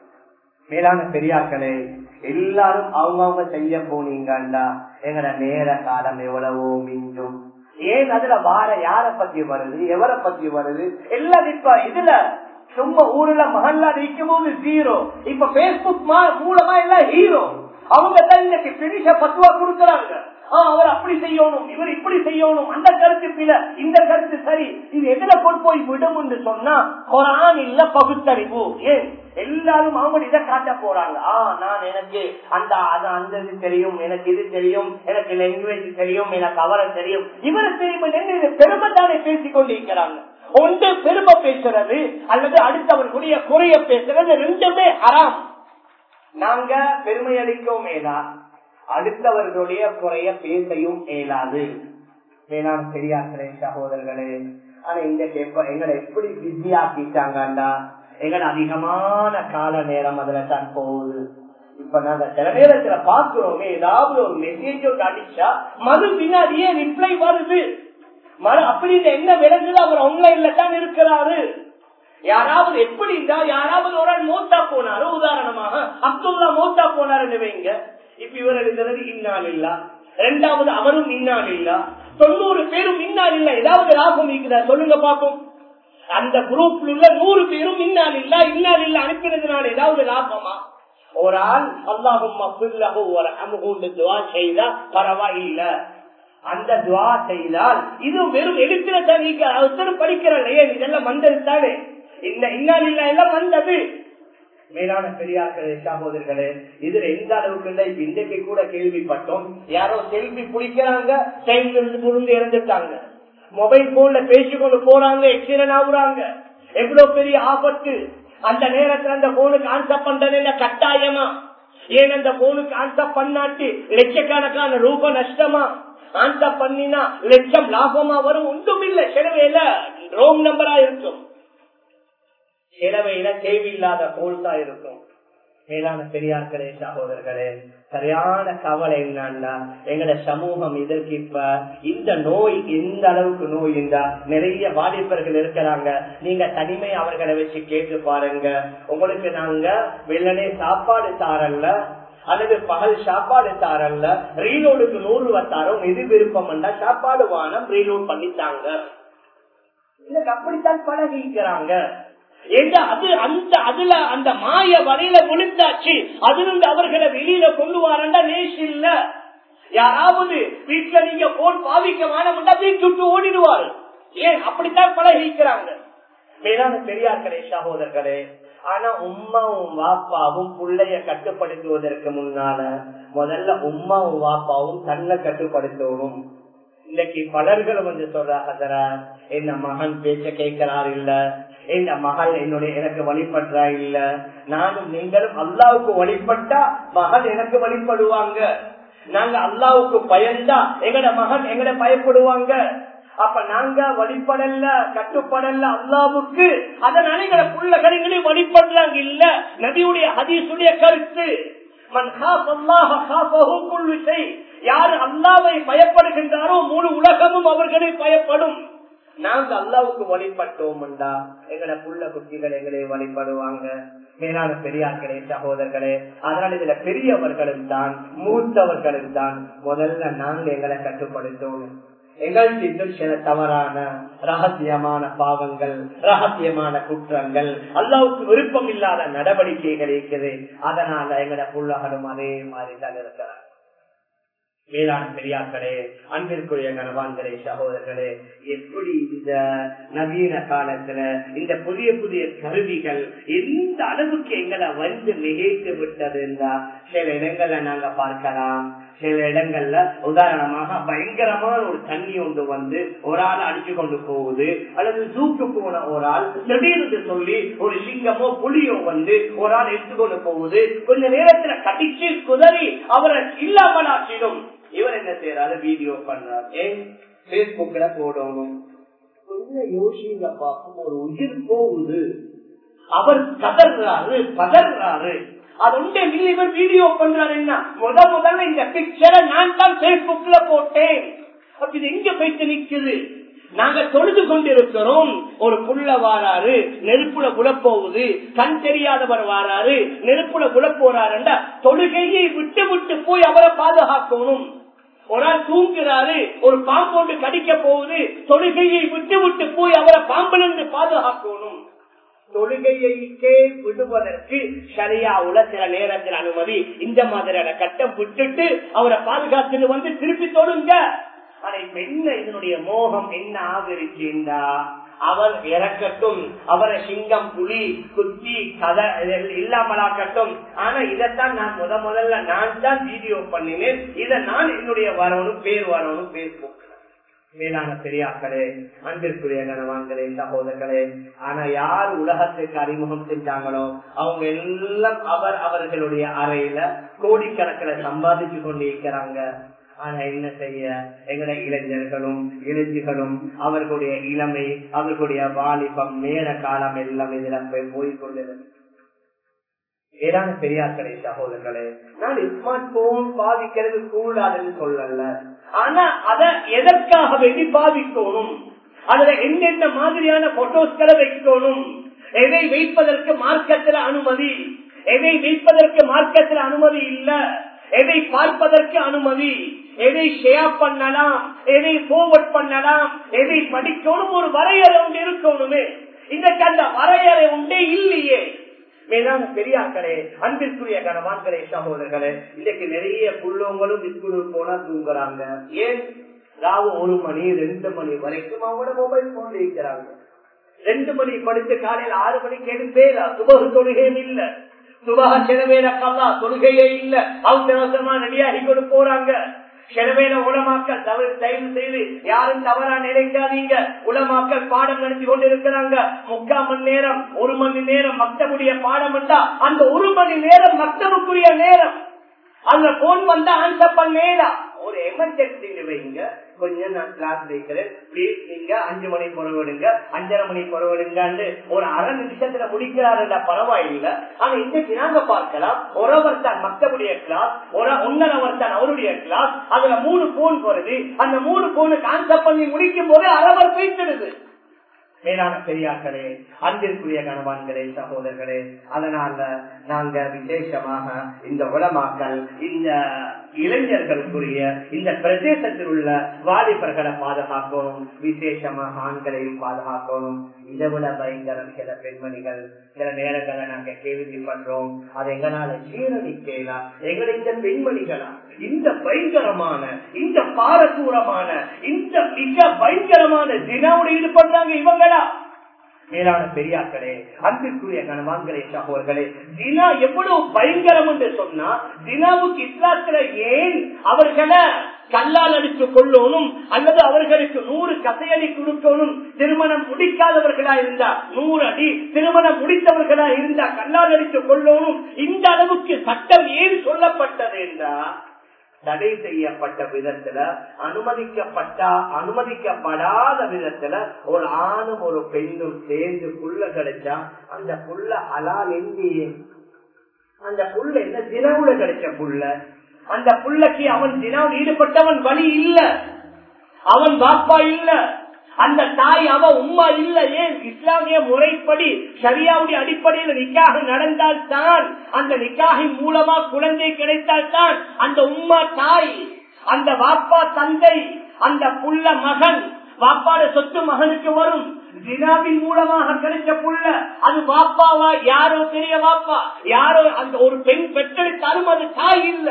Speaker 2: மேலான பெரியாக்களே எல்லாரும் அவங்கவுங்க செய்ய போனீங்கண்டா எங்கட நேர காலம் எவ்வளவோ மிஞ்சும் ஏன் அதுல வார யார பத்தி வருது எவரை பத்தி வருது எல்லாம் இப்ப இதுல சும்மா ஊர்ல மகல்லா நிற்கும் போது ஜீரோ இப்ப பேஸ்புக் மூலமா எல்லாம் ஹீரோ அவங்க தான் இன்னைக்கு பிரிஷ பத்துவா கொடுக்கறாங்க அவர் அப்படி செய்யணும் இவர் இப்படி செய்யணும் அந்த கருத்து பில இந்த கருத்து சரி இது எதுல கொண்டு போய் விடும் என்று சொன்னா குரான் இல்ல பகுத்தறிவு ஏன் எல்லாரும் அவங்க இதை காட்ட போறாங்க ஆ நான் எனக்கு அந்த அது அந்த இது தெரியும் எனக்கு இது தெரியும் எனக்கு லாங்குவேஜ் தெரியும் எனக்கு அவரை தெரியும் இவரை தெரியும் என்று பெருமை தானே பேசிக் கொண்டிருக்கிறாங்க ஒன்று பெருமை பேசுறது அல்லது அடுத்தவர்களுடைய குறைய பேசுறது ரெண்டுமே ஹராம் நாங்க பெருமை அளிக்கவும் மேலா அடுத்தவர்களுடைய குறைய பேசையும் இயலாது வேளாண் பெரியார்களே சகோதரர்களே ஆனா இந்த கேப்ப எங்களை எப்படி பிஸி ஆக்கிட்டாங்கண்டா எங்கட அதிகமான கால நேரம் அதுல தான் போகுது இப்ப நாங்க சில நேரத்துல பாக்குறோமே ஏதாவது ஒரு மெசேஜ் ஒன்று அடிச்சா மறு பின்னாடியே ரிப்ளை வருது மறு அப்படின்னு என்ன விளங்குது அவர் ஆன்லைன்ல தான் இருக்கிறாரு யாராவது எப்படி இருந்தா யாராவது ஒரு ஆள் மூத்தா போனாரு உதாரணமாக அப்துல்லா மூத்தா போனாருன்னு வைங்க இப்ப இவர் எழுதுறது இன்னால் இல்ல ரெண்டாவது அவரும் இன்னால் இல்ல தொண்ணூறு பேரும் இன்னால் இல்ல ஏதாவது லாபம் இருக்குதா சொல்லுங்க பாப்போம் அந்த குரூப்ல உள்ள நூறு பேரும் இன்னால் இல்ல இன்னால் இல்ல அனுப்பினதுனால ஏதாவது லாபமா ஒரு ஆள் அல்லாஹும் துவா செய்தா பரவாயில்ல அந்த துவா செய்தால் இது வெறும் எழுத்துல தனிக்க அவசரம் படிக்கிறாள் ஏன் இதெல்லாம் வந்ததுதானே இந்த இன்னால் இல்ல எல்லாம் வந்தது மேலான பெரியார்களே சகோதரர்களே இதுல எந்த அளவுக்கு இல்லை இன்றைக்கு கூட கேள்விப்பட்டோம் யாரோ செல்ஃபி பிடிக்கிறாங்க டைம்ல இருந்து முழுந்து இறந்துட்டாங்க மொபைல் போன்ல பேசிக்கொண்டு போறாங்க எக்ஸிடென்ட் ஆகுறாங்க எவ்வளவு பெரிய ஆபத்து அந்த நேரத்துல அந்த போனுக்கு ஆன்சர் பண்றது கட்டாயமா ஏன் அந்த போனுக்கு ஆன்சர் பண்ணாட்டி லட்சக்கணக்கான ரூபா நஷ்டமா ஆன்சர் பண்ணினா லட்சம் லாபமா வரும் ஒன்றும் இல்லை செலவே இல்ல ரோங் நம்பரா இருக்கும் சிலவையில தேவையில்லாத கோல்ஸா இருக்கும் மேலான பெரியார்களே சகோதரர்களே சரியான கவலை என்னன்னா எங்கட சமூகம் இதற்கு இப்ப இந்த நோய் எந்த அளவுக்கு நோய் இருந்தா நிறைய பாதிப்பர்கள் இருக்கிறாங்க நீங்க தனிமை அவர்களை வச்சு கேட்டு பாருங்க உங்களுக்கு நாங்க வெள்ளனே சாப்பாடு தாரல்ல அல்லது பகல் சாப்பாடு தாரல்ல ரீலோடுக்கு நூறு வத்தாரம் எது விருப்பம் சாப்பாடு வானம் ரீலோட் பண்ணித்தாங்க இதுக்கு அப்படித்தான் பழகிக்கிறாங்க அது அந்த அதுல அந்த மாய வரையில விழுந்தாச்சு அதிலிருந்து அவர்களை வெளியில கொண்டு வரண்டா நேஷ் இல்ல யாராவது வீட்டுல நீங்க போன் பாவிக்க வேணாம்டா வீட்டு விட்டு ஓடிடுவாரு ஏன் அப்படித்தான் பழகிக்கிறாங்க மேலான பெரியார்களே சகோதரர்களே ஆனா உம்மாவும் வாப்பாவும் பிள்ளைய கட்டுப்படுத்துவதற்கு முன்னால முதல்ல உம்மாவும் வாப்பாவும் தன்னை கட்டுப்படுத்தணும் இன்னைக்கு பலர்கள் வந்து சொல்றாங்க என்ன மகன் பேச்ச கேட்கிறார் இல்ல இந்த மகள் என்னுடைய எனக்கு வழிபடுறா இல்ல நானும் நீங்களும் அல்லாவுக்கு வழிபட்டா மகள் எனக்கு வழிபடுவாங்க நாங்க அல்லாவுக்கு பயந்தா எங்கட மகன் எங்கட பயப்படுவாங்க அப்ப நாங்க வழிபடல கட்டுப்படல அல்லாவுக்கு அதனால எங்கட புள்ளகரிகளையும் வழிபடுறாங்க இல்ல நபியுடைய ஹதீசுடைய கருத்து யாரு அல்லாவை பயப்படுகின்றாரோ முழு உலகமும் அவர்களை பயப்படும் நாங்க அல்லாவுக்கு வழிபட்டோம்டா எங்கட புள்ள குட்டிகள் எங்களை வழிபடுவாங்க மேலான பெரியார்களே சகோதரர்களே அதனால இதுல பெரியவர்களும் தான் மூத்தவர்களும் தான் முதல்ல நாங்க எங்களை கட்டுப்படுத்தணும் எங்களுக்கு இன்னும் சில தவறான ரகசியமான பாவங்கள் ரகசியமான குற்றங்கள் அல்லாவுக்கு விருப்பம் இல்லாத நடவடிக்கைகள் இருக்குது அதனால எங்கட புள்ளகளும் அதே மாதிரி தான் இருக்கிறார் மேலாண் பெரியார்களே அன்பிற்குரிய கணவான்களே சகோதரர்களே எப்படி இந்த நவீன காலத்துல இந்த புதிய புதிய கருவிகள் எந்த அளவுக்கு எங்களை வந்து மிகைத்து விட்டது என்றா சில இடங்கள்ல நாங்க பார்க்கலாம் சில இடங்கள்ல உதாரணமாக பயங்கரமான ஒரு தண்ணி ஒன்று வந்து ஒரு ஆள் அடிச்சு கொண்டு போகுது அல்லது ஜூக்கு போன ஒரு ஆள் திடீர்னு சொல்லி ஒரு சிங்கமோ புலியோ வந்து ஒரு ஆள் எடுத்துக்கொண்டு போகுது கொஞ்ச நேரத்துல கடிச்சு குதறி அவரை இல்லாமலாச்சிடும் இவர் என்ன செய்யறாரு வீடியோ பண்றாரு ஏன் பேஸ்புக்ல போடணும் கொஞ்சம் யோசிங்க பார்க்கும் ஒரு உயிர் போகுது அவர் கதர்றாரு பதறாரு அது உண்டே இவர் வீடியோ பண்றாரு என்ன முத முதல்ல இந்த பிக்சரை நான் தான் பேஸ்புக்ல போட்டேன் அப்ப இது எங்க போயிட்டு நிக்குது நாங்க தொழுது கொண்டிருக்கிறோம் ஒரு புள்ள வாராரு நெருப்புல குழப்போகுது கண் தெரியாதவர் வாராரு நெருப்புல குழப்போறாருண்டா தொழுகையை விட்டு விட்டு போய் அவரை பாதுகாக்கணும் ஒரு ஆள் தூங்குறாரு ஒரு பாம்போண்டு கடிக்க போகுது தொழுகையை விட்டு விட்டு போய் அவரை பாம்பிலிருந்து பாதுகாக்கணும் தொழுகையைக்கே விடுவதற்கு சரியாவுல சில நேரத்தில் அனுமதி இந்த மாதிரியான கட்டம் விட்டுட்டு அவரை பாதுகாத்துட்டு வந்து திருப்பி தொழுங்க ஆனா இப்ப என்ன இதனுடைய மோகம் என்ன ஆதரிச்சுண்டா அவர் இறக்கட்டும் அவரை சிங்கம் புலி குத்தி கதை இல்லாமலாக்கட்டும் ஆனா இதைத்தான் நான் முத முதல்ல நான் தான் வீடியோ பண்ணினேன் இதை நான் என்னுடைய வரணும் பேர் வரணும் பேஸ்புக் மேலான பெரியாக்களே அன்பிற்குரிய கணவான்களே சகோதரர்களே ஆனா யார் உலகத்துக்கு அறிமுகம் செஞ்சாங்களோ அவங்க எல்லாம் அவர் அவர்களுடைய அறையில கோடிக்கணக்கில் சம்பாதிச்சு கொண்டிருக்கிறாங்க ஆனா என்ன செய்ய எங்களை இளைஞர்களும் இளைஞர்களும் அவர்களுடைய இளமை அவர்களுடைய வாலிபம் நேர காலம் எல்லாம் இதுல போய் கொண்டது ஏதான பெரியார்களே சகோதரர்களே நான் ஸ்மார்ட் போன் பாதிக்கிறது கூடாதுன்னு சொல்லல ஆனா அத எதற்காக வேண்டி பாதிக்கணும் அதுல என்னென்ன மாதிரியான போட்டோஸ்களை வைக்கணும் எதை வைப்பதற்கு மார்க்கத்தில் அனுமதி எதை வைப்பதற்கு மார்க்கத்தில் அனுமதி இல்ல எதை பார்ப்பதற்கு அனுமதி எதை ஷேர் பண்ணலாம் எதை போர்வர்ட் பண்ணலாம் எதை படிக்கணும் ஒரு வரையறை ஒன்று இருக்கணுமே இதற்கு அந்த வரையறை உண்டே இல்லையே மேலான பெரியாக்களே அன்பிற்குரிய கணவான்களே சகோதரர்களே இன்னைக்கு நிறைய புள்ளவங்களும் ஸ்கூலுக்கு போனா தூங்குறாங்க ஏன் ராவு ஒரு மணி ரெண்டு மணி வரைக்கும் அவங்களோட மொபைல் போன் இருக்கிறாங்க ரெண்டு மணி படித்து காலையில் ஆறு மணிக்கு எடுப்பேதா சுபகு தொழுகையும் இல்ல சுபக சிலவேல கல்லா தொழுகையே இல்ல அவசரமா ரெடியாகி கொண்டு போறாங்க சிலவேல உலமாக்கல் தவறு தயவு செய்து யாரும் தவறா நினைக்காதீங்க உலமாக்கல் பாடம் நடத்தி கொண்டு இருக்கிறாங்க முக்கால் மணி நேரம் ஒரு மணி நேரம் மக்தமுடைய பாடம் வந்தா அந்த ஒரு மணி நேரம் மக்தமுக்குரிய நேரம் அந்த போன் வந்தா ஆன்சர் பண்ணேடா ஒரு எமர்ஜென்சி வைங்க கொஞ்சம் நான் கிளாஸ் வைக்கிறேன் ப்ளீஸ் நீங்க அஞ்சு மணி பொறவிடுங்க அஞ்சரை மணி பொறவிடுங்கன்னு ஒரு அரை நிமிஷத்துல முடிக்கிறாருன்ற பரவாயில்லை ஆனா இன்னைக்கு நாங்க பார்க்கலாம் ஒரு அவர் தான் மக்களுடைய கிளாஸ் ஒரு ஒன்னரை அவர் தான் அவருடைய கிளாஸ் அதுல மூணு போன் போறது அந்த மூணு போனுக்கு ஆன்சர் பண்ணி முடிக்கும் போது அரவர் போயிட்டுடுது மேலான பெரியார்களே அன்பிற்குரிய கணவான்களே சகோதரர்களே அதனால நாங்க விசேஷமாக இந்த உலமாக்கள் இந்த இளைஞர்களுக்குரிய இந்த பிரதேசத்தில் உள்ள வாலிபர்களை பாதுகாக்கணும் விசேஷமாக ஆண்களையும் பாதுகாக்கணும் இதை விட பயங்கரம் சில பெண்மணிகள் சில நேரங்களை நாங்க கேள்விப்படுறோம் அதை எங்களால ஜீரணிக்கலாம் எங்களை இந்த பெண்மணிகளா இந்த பயங்கரமான இந்த பாரதூரமான இந்த மிக பயங்கரமான தினோடு ஈடுபடுறாங்க இவங்களா மேலான பெரியாக்களே அன்பிற்குரிய கணவான்களே சகோதர்களே தினா எவ்வளவு பயங்கரம் என்று சொன்னா தினாவுக்கு இஸ்லாத்துல ஏன் அவர்களை கல்லால் அடித்து கொள்ளணும் அல்லது அவர்களுக்கு நூறு கசையடி கொடுக்கணும் திருமணம் முடிக்காதவர்களா இருந்தா நூறு அடி திருமணம் முடித்தவர்களா இருந்தா கல்லால் அடித்து கொள்ளணும் இந்த அளவுக்கு சட்டம் ஏன் சொல்லப்பட்டது என்றா தடை செய்யப்பட்ட விதத்துல அனுமதிக்கப்பட்ட அனுமதிக்கப்படாத விதத்துல ஒரு ஆணும் ஒரு பெண்ணும் சேர்ந்து புள்ள கிடைச்சா அந்த புள்ள அலால் எங்கேயே அந்த புள்ள என்ன தினவுல கிடைச்ச புள்ள அந்த புள்ளக்கு அவன் தினம் ஈடுபட்டவன் வழி இல்ல அவன் பாப்பா இல்ல அந்த தாய் அவ உம்மா இல்ல ஏன் இஸ்லாமிய முறைப்படி சரியாவுடைய அடிப்படையில் நிக்காக நடந்தால் தான் அந்த நிக்காகின் மூலமா குழந்தை கிடைத்தால் தான் அந்த உம்மா தாய் அந்த வாப்பா தந்தை அந்த புள்ள மகன் வாப்பாட சொத்து மகனுக்கு வரும் ஜினாவின் மூலமாக கிடைச்ச புள்ள அது வாப்பாவா யாரோ பெரிய வாப்பா யாரோ அந்த ஒரு பெண் பெற்றெடுத்தாலும் அது தாய் இல்ல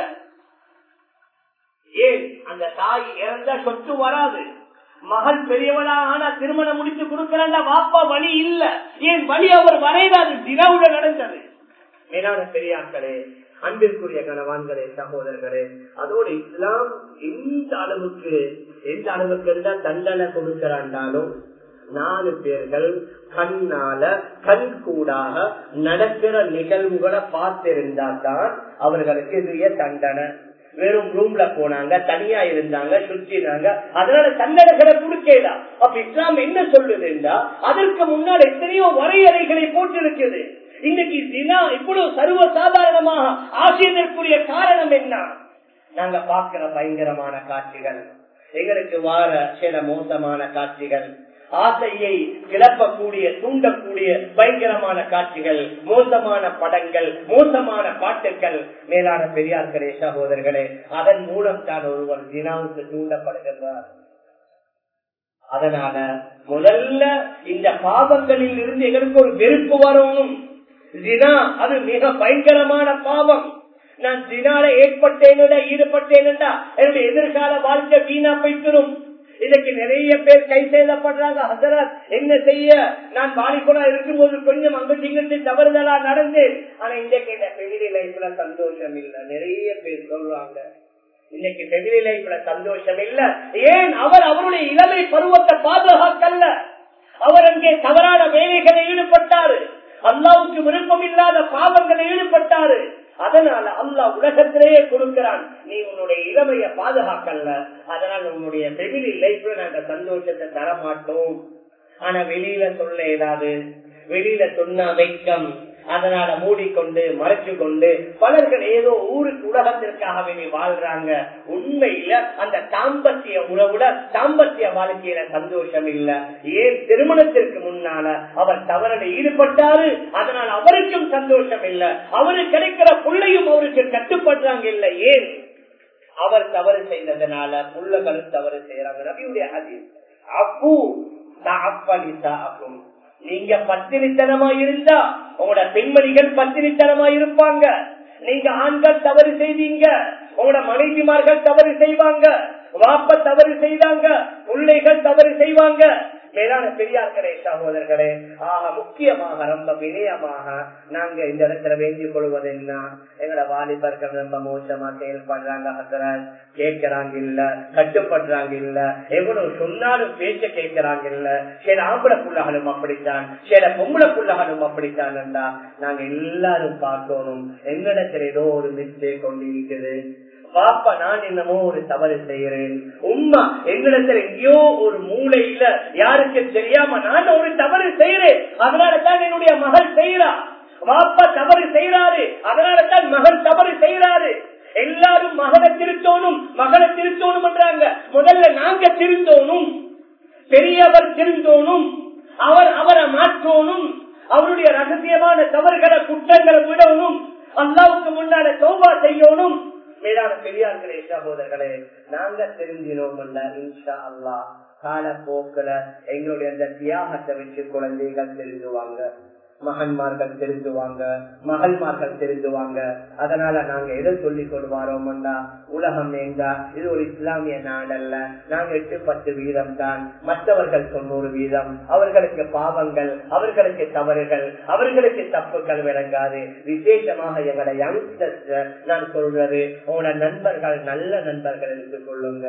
Speaker 2: ஏன் அந்த தாய் இறந்தா சொத்து வராது மகள் பெரியவளா ஆனா திருமணம் முடிச்சு கொடுக்கறா வாப்பா வழி இல்ல ஏன் வழி அவர் வரையாது தினவுல நடந்தது மேலான பெரியாக்களே அன்பிற்குரிய கணவான்களே சகோதரர்களே அதோடு இஸ்லாம் எந்த அளவுக்கு எந்த அளவுக்கு இருந்தா தண்டனை கொடுக்கிறாண்டாலும் நாலு பேர்கள் கண்ணால கண் கூடாக நடக்கிற நிகழ்வுகளை பார்த்திருந்தா தான் அவர்களுக்கு இதுய தண்டனை வெறும் ரூம்ல போனாங்க தனியா இருந்தாங்க சுற்றினாங்க அதனால தண்டனைகளை கொடுக்கலாம் அப்ப இஸ்லாம் என்ன சொல்லுதுன்னா அதற்கு முன்னால் எத்தனையோ வரையறைகளை போட்டிருக்குது இன்னைக்கு தினா இவ்வளவு சர்வ சாதாரணமாக ஆசியதற்குரிய காரணம் என்ன நாங்க பார்க்கிற பயங்கரமான காட்சிகள் எங்களுக்கு வார சில மோசமான காட்சிகள் ஆசையை கிளப்பக்கூடிய தூண்டக்கூடிய பயங்கரமான காட்சிகள் மோசமான படங்கள் மோசமான பாட்டுகள் மேலான பெரியார்களே சகோதரர்களே அதன் மூலம் தான் ஒருவர் தினாவுக்கு தூண்டப்படுகின்றார் அதனால முதல்ல இந்த பாவங்களில் இருந்து எங்களுக்கு ஒரு வெறுப்பு வரணும் தினா அது மிக பயங்கரமான பாவம் நான் தினால ஏற்பட்டேன் ஈடுபட்டேன் என்னுடைய எதிர்கால வாழ்க்கை வீணா போய்த்திரும் இன்னைக்கு நிறைய பேர் கை செய்யப்படுறாங்க ஹசரத் என்ன செய்ய நான் வாலிபனா இருக்கும்போது கொஞ்சம் அங்கிட்டு இங்கிட்டு தவறுதலா நடந்து ஆனா இன்னைக்கு இந்த பெமிலி லைஃப்ல சந்தோஷம் இல்ல நிறைய பேர் சொல்றாங்க இன்னைக்கு பெமிலி லைஃப்ல சந்தோஷம் இல்ல ஏன் அவர் அவருடைய இளமை பருவத்தை பாதுகாக்கல்ல அவர் அங்கே தவறான வேலைகளை ஈடுபட்டாரு அல்லாவுக்கு விருப்பம் இல்லாத பாவங்களை ஈடுபட்டாரு அதனால அல்லா உலகத்திலேயே கொடுக்கிறான் நீ உன்னுடைய இளமைய பாதுகாக்கல அதனால உன்னுடைய ஃபெமிலி லைஃப்ல நாங்க சந்தோஷத்தை தர மாட்டோம் ஆனா வெளியில சொல்ல ஏதாவது வெளியில சொன்ன வைக்கம் அதனால மூடிக்கொண்டு மறைச்சு கொண்டு பலர்கள் ஏதோ ஊருக்கு உலகத்திற்காக வேண்டி வாழ்றாங்க உண்மையில அந்த தாம்பத்திய உறவுல தாம்பத்திய வாழ்க்கையில சந்தோஷம் இல்ல ஏன் திருமணத்திற்கு முன்னால அவர் தவறில் ஈடுபட்டாரு அதனால அவருக்கும் சந்தோஷம் இல்ல அவருக்கு கிடைக்கிற பிள்ளையும் அவருக்கு கட்டுப்படுறாங்க இல்ல ஏன் அவர் தவறு செய்ததுனால புள்ளகளும் தவறு செய்யறாங்க நபியுடைய அது அப்பு அப்பும் நீங்க பத்தினித்தனமா இருந்தா உங்களோட பெண்மணிகள் பத்தினித்தனமா இருப்பாங்க நீங்க ஆண்கள் தவறு செய்வீங்க உங்களோட மனைவிமார்கள் தவறு செய்வாங்க வாப்ப தவறு செய்வாங்க பிள்ளைகள் தவறு செய்வாங்க மேலான பெரியார்களே சகோதரர்களே ஆக முக்கியமாக ரொம்ப வினயமாக நாங்க இந்த இடத்துல வேண்டிக் கொள்வது என்ன எங்களோட வாலிபர்கள் ரொம்ப மோசமா செயல்படுறாங்க ஹசரத் கேட்கிறாங்க இல்ல கட்டுப்படுறாங்க இல்ல எவ்வளவு சொன்னாலும் பேச்ச கேட்கிறாங்க இல்ல சில ஆம்பளை புள்ளகளும் அப்படித்தான் சில பொம்பளை புள்ளகளும் அப்படித்தான் நாங்க எல்லாரும் பார்க்கணும் என்னிடத்துல ஏதோ ஒரு மிஸ்டேக் கொண்டு இருக்குது பாப்பா நான் என்னமோ ஒரு தவறு செய்யறேன் உம்மா எங்களிடத்துல எங்கேயோ ஒரு மூளையில யாருக்கு தெரியாம நான் ஒரு தவறு செய்யறேன் அதனால தான் என்னுடைய மகள் செய்யறா பாப்பா தவறு செய்யறாரு அதனால தான் மகள் தவறு செய்யறாரு எல்லாரும் மகனை திருத்தோணும் மகளை திருத்தோணும் என்றாங்க முதல்ல நாங்க திருந்தோணும் பெரியவர் திருந்தோணும் அவர் அவரை மாற்றோணும் அவருடைய ரகசியமான தவறுகளை குற்றங்களை விடணும் அல்லாவுக்கு முன்னால சோபா செய்யணும் மேலான பெரியார்களே சகோதரர்களே நாங்க தெரிஞ்சினோம் இன்ஷா அல்லா காலப்போக்கில் எங்களுடைய அந்த தியாகத்தை வச்சு குழந்தைகள் தெரிஞ்சுவாங்க மகன்மார்கள் தெரிஞ்சுவாங்க மகள்மார்கள் தெரிஞ்சுவாங்க அதனால நாங்க எதை சொல்லி கொள்வாரோம்டா உலகம் என்றா இது ஒரு இஸ்லாமிய நாடல்ல நாங்க எட்டு பத்து வீதம் தான் மற்றவர்கள் தொண்ணூறு வீதம் அவர்களுக்கு பாவங்கள் அவர்களுக்கு தவறுகள் அவர்களுக்கு தப்புகள் விளங்காது விசேஷமாக எங்களை யங்ஸ்டர்ஸ் நான் சொல்றது உங்களோட நண்பர்கள் நல்ல நண்பர்கள் எடுத்துக் கொள்ளுங்க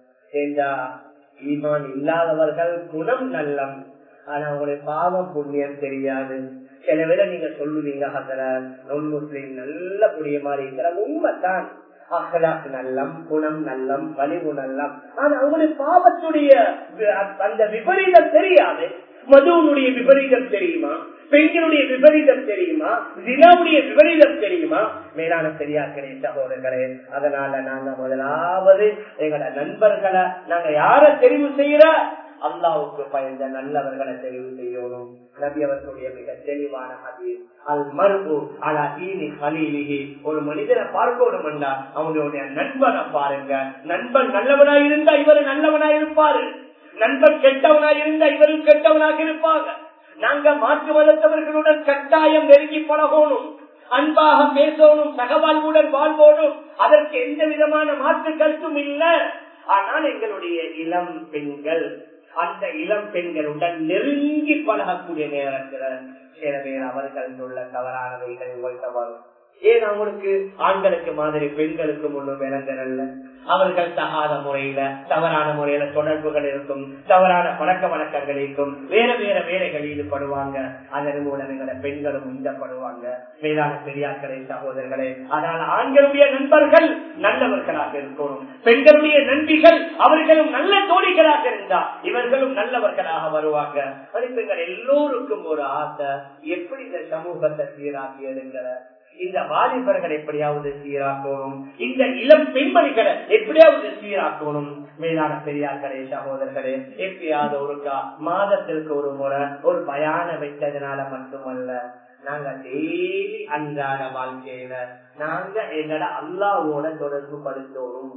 Speaker 2: ஏண்டா ஈமான் இல்லாதவர்கள் குணம் நல்லம் ஆனா அவங்களுடைய பாவம் புண்ணியம் தெரியாது சில வேளை நீங்க சொல்லுவீங்க ஹசர நொன் முஸ்லீம் நல்ல புரிய மாதிரி இருக்கிற உண்மைத்தான் அகலாக்கு நல்லம் குணம் நல்லம் வலிவு நல்லம் ஆனா அவங்களுடைய பாவத்துடைய அந்த விபரீதம் தெரியாது மதுவனுடைய விபரீதம் தெரியுமா பெண்களுடைய விபரீதம் தெரியுமா தினாவுடைய விபரீதம் தெரியுமா மேலான பெரியார்களே சகோதரர்களே அதனால நாங்க முதலாவது எங்களோட நண்பர்களை நாங்க யார தெரிவு செய்யற அல்லாவுக்கு பயந்த நல்லவர்களை தெரிவு செய்யணும் நபி அவர்களுடைய மிக தெளிவான ஹதீஸ் அல் மருபு அலா ஈனி கலீலிஹி ஒரு மனிதனை பார்க்கணும் என்றா அவனுடைய நண்பனை பாருங்க நண்பன் நல்லவனாய் இருந்தா இவரு நல்லவனாய் இருப்பாரு நண்பன் கெட்டவனாய் இருந்தா இவரும் கெட்டவனாக இருப்பாங்க நாங்க மாற்று மதத்தவர்களுடன் கட்டாயம் நெருங்கி பழகணும் அன்பாக பேசணும் சகவாழ்வுடன் வாழ்வோடும் அதற்கு எந்த விதமான மாற்று கருத்தும் இல்லை ஆனால் எங்களுடைய இளம் பெண்கள் அந்த இளம் பெண்களுடன் நெருங்கி பழகக்கூடிய நேரத்தில் சில பேர் அவர்கள் உள்ள தவறானவைகள் உங்கள்கிட்ட வரும் ஏன் அவங்களுக்கு ஆண்களுக்கு மாதிரி பெண்களுக்கு ஒன்றும் விளங்குறல்ல அவர்கள் தகாத முறையில தவறான முறையில தொடர்புகள் இருக்கும் தவறான பழக்க வழக்கங்கள் இருக்கும் வேற வேற வேலைகளில் ஈடுபடுவாங்க அதன் மூலம் எங்களை பெண்களும் உந்தப்படுவாங்க மேலான பெரியார்களே சகோதரர்களே அதனால் ஆண்களுடைய நண்பர்கள் நல்லவர்களாக இருக்கணும் பெண்களுடைய நண்பிகள் அவர்களும் நல்ல தோழிகளாக இருந்தா இவர்களும் நல்லவர்களாக வருவாங்க மனிதர்கள் எல்லோருக்கும் ஒரு ஆசை எப்படி இந்த சமூகத்தை சீராக்கி எடுங்கிற இந்த வாலிபர்கள் எப்படியாவது சீராக்கணும் இந்த இளம் பெண்மணிகளை எப்படியாவது சீராக்கணும் மேலான பெரியார்களே சகோதரர்களே எப்படியாவது ஒருக்கா மாதத்திற்கு ஒரு முறை ஒரு பயான வைத்ததுனால மட்டுமல்ல நாங்க டெய்லி அன்றாட வாழ்க்கையில நாங்க எங்கட அல்லாவோட தொடர்பு படுத்தோம்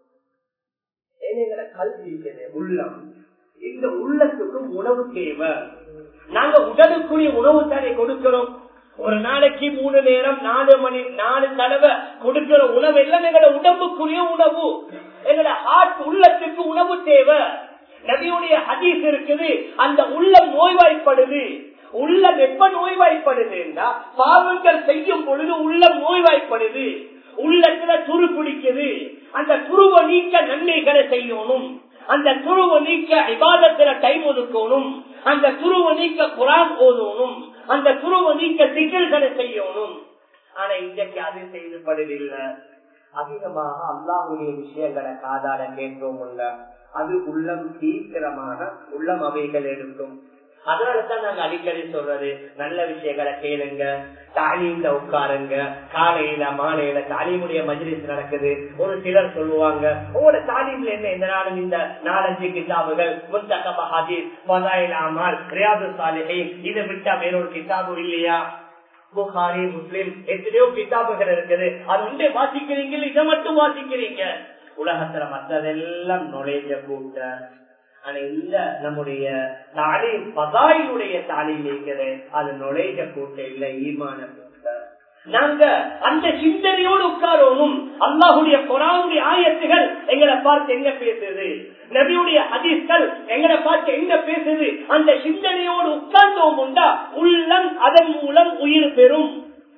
Speaker 2: எங்கட கல்வி உள்ளம் இந்த உள்ளத்துக்கு உணவு தேவை நாங்க உடலுக்குரிய உணவு தானே கொடுக்கிறோம் ஒரு நாளைக்கு மூணு நேரம் நாலு மணி நாலு தடவை கொடுக்கிற உணவு எல்லாம் எங்களோட உடம்புக்குரிய உணவு எங்களோட ஹார்ட் உள்ளத்துக்கு உணவு தேவை நபியுடைய ஹதீஸ் இருக்குது அந்த உள்ளம் நோய்வாய்ப்படுது உள்ளம் எப்ப நோய்வாய்ப்படுதுன்னா பாவங்கள் செய்யும் பொழுது உள்ளம் நோய்வாய்ப்படுது உள்ளத்துல துரு பிடிக்குது அந்த துருவ நீக்க நன்மைகளை செய்யணும் அந்த துருவ நீக்க விவாதத்துல டைம் ஒதுக்கணும் அந்த துருவ நீக்க குரான் ஓதணும் அந்த துருவ நீக்க சிக்கல்களை செய்யணும் ஆனா இன்றைக்கு அது செய்யப்படுதில்லை அதிகமாக அல்லாஹுடைய விஷயங்களை காதாட கேட்கவும் இல்ல அது உள்ளம் சீக்கிரமாக உள்ளம் அவைகள் எடுக்கும் அதனாலதான் நாங்க அடிக்கடி சொல்றது நல்ல விஷயங்களை கேளுங்க தாலீம்ல உட்காருங்க காலையில மாலையில தாலீமுடைய மஜ்லிஸ் நடக்குது ஒரு சிலர் சொல்லுவாங்க உங்களோட தாலீம்ல என்ன இந்த நாளும் இந்த நாலஞ்சு கிதாபுகள் முத்தகப ஹதீஸ் மதாயில் அமால் ரியாது சாலிஹை இதை விட்டா வேறொரு கிதாபு இல்லையா புகாரி முஸ்லிம் எத்தனையோ கிதாபுகள் இருக்குது அது உண்டே வாசிக்கிறீங்க இதை மட்டும் வாசிக்கிறீங்க உலகத்துல மற்றதெல்லாம் நுழைஞ்ச கூட்ட ஆனா இந்த நம்முடைய தாலீம் பதாயினுடைய தாலீம் இருக்கிறது அது நுழைஞ்ச கூட்ட இல்ல ஈமான கூட்ட நாங்க அந்த சிந்தனையோடு உட்காரணும் அல்லாஹுடைய குரானுடைய ஆயத்துகள் எங்களை பார்த்து என்ன பேசுது நபியுடைய அதிர்கள் எங்களை பார்த்து என்ன பேசுது அந்த சிந்தனையோடு உட்கார்ந்தோம் உண்டா உள்ளம் அதன் மூலம் உயிர் பெறும்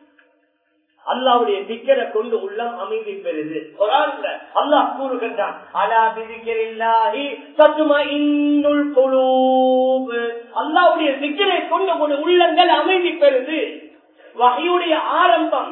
Speaker 2: அல்லாவுடைய திக்கரை கொண்டு உள்ளம் அமைதி பெறுது அல்லாஹ் கூறுகின்றான் அலா திக்கரில்லாஹி சத்துமா இன்னுள் குழூபு அல்லாவுடைய திக்கரை கொண்டு ஒரு உள்ளங்கள் அமைதி பெறுது வகையுடைய ஆரம்பம்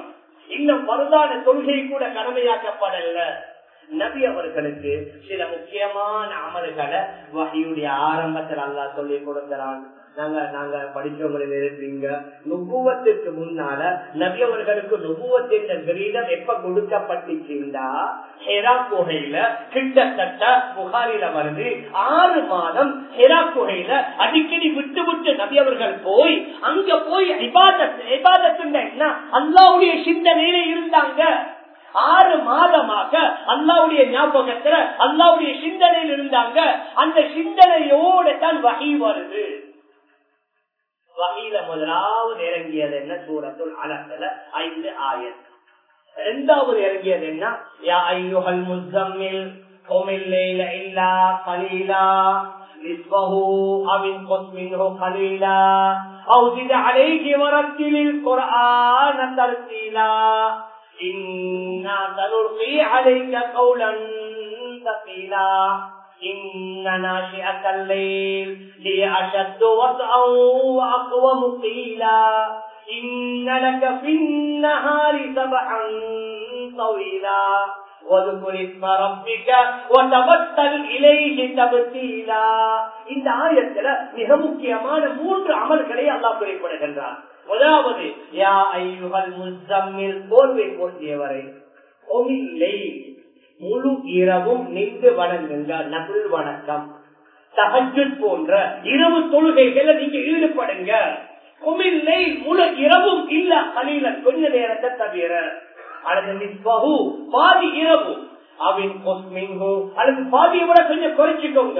Speaker 2: இன்னும் பருதான தொழுகை கூட கடமையாக்கப்படல நபி அவர்களுக்கு சில முக்கியமான அமல்களை வகையுடைய ஆரம்பத்தில் அல்லா சொல்லி கொடுக்கிறான் நாங்க நாங்க படிச்சவங்களில் இருப்பீங்க நுபுவத்துக்கு முன்னால நபி அவர்களுக்கு நுபுவத்தின் கிரீடம் எப்ப கொடுக்கப்பட்டுச்சுண்டா ஹெரா குகையில கிட்டத்தட்ட புகாரில வருது ஆறு மாதம் ஹெரா குகையில அடிக்கடி விட்டு விட்டு நபி அவர்கள் போய் அங்க போய் என்ன அல்லாவுடைய சிந்தனையில இருந்தாங்க ஆறு மாதமாக அல்லாவுடைய ஞாபகத்துல அல்லாவுடைய சிந்தனையில் இருந்தாங்க அந்த சிந்தனையோட தான் வகை வருது வகையில முதலாவது இறங்கியது என்ன சூரத்துள் அலத்துல ஐந்து ஆயிரம் இரண்டாவது இறங்கியது என்ன யா ஐயுகல் முசம்மில் قم إلا قليلا نصفه أو انقص منه قليلا أو زد عليه ورتل القرآن ترتيلا إنا سنلقي عليك قولا ثقيلا إن ناشئة الليل هي أشد وسعا وأقوم قيلا إن لك في النهار سبحا طويلا واذكر اسم ربك وتبتل إليه تبتيلا இந்த ஆயத்துல மிக முக்கியமான மூன்று அமல்களை அல்லாஹ் குறிப்பிடுகின்றார் முதலாவது யா ஐயுகல் முசம்மில் போர்வை போர்த்தியவரை ஒமில்லை முழு இரவும் நின்று வணங்குங்க நகுல் வணக்கம் தகஜத் போன்ற இரவு தொழுகைகளை நீங்க ஈடுபடுங்க குமில்லை முழு இரவும் இல்ல கலில கொஞ்ச நேரத்தை தவிர அல்லது நிஸ்பகு பாதி இரவு அவன் கொஸ்மிங்கு அல்லது பாதியை விட கொஞ்சம் குறைச்சிக்கோங்க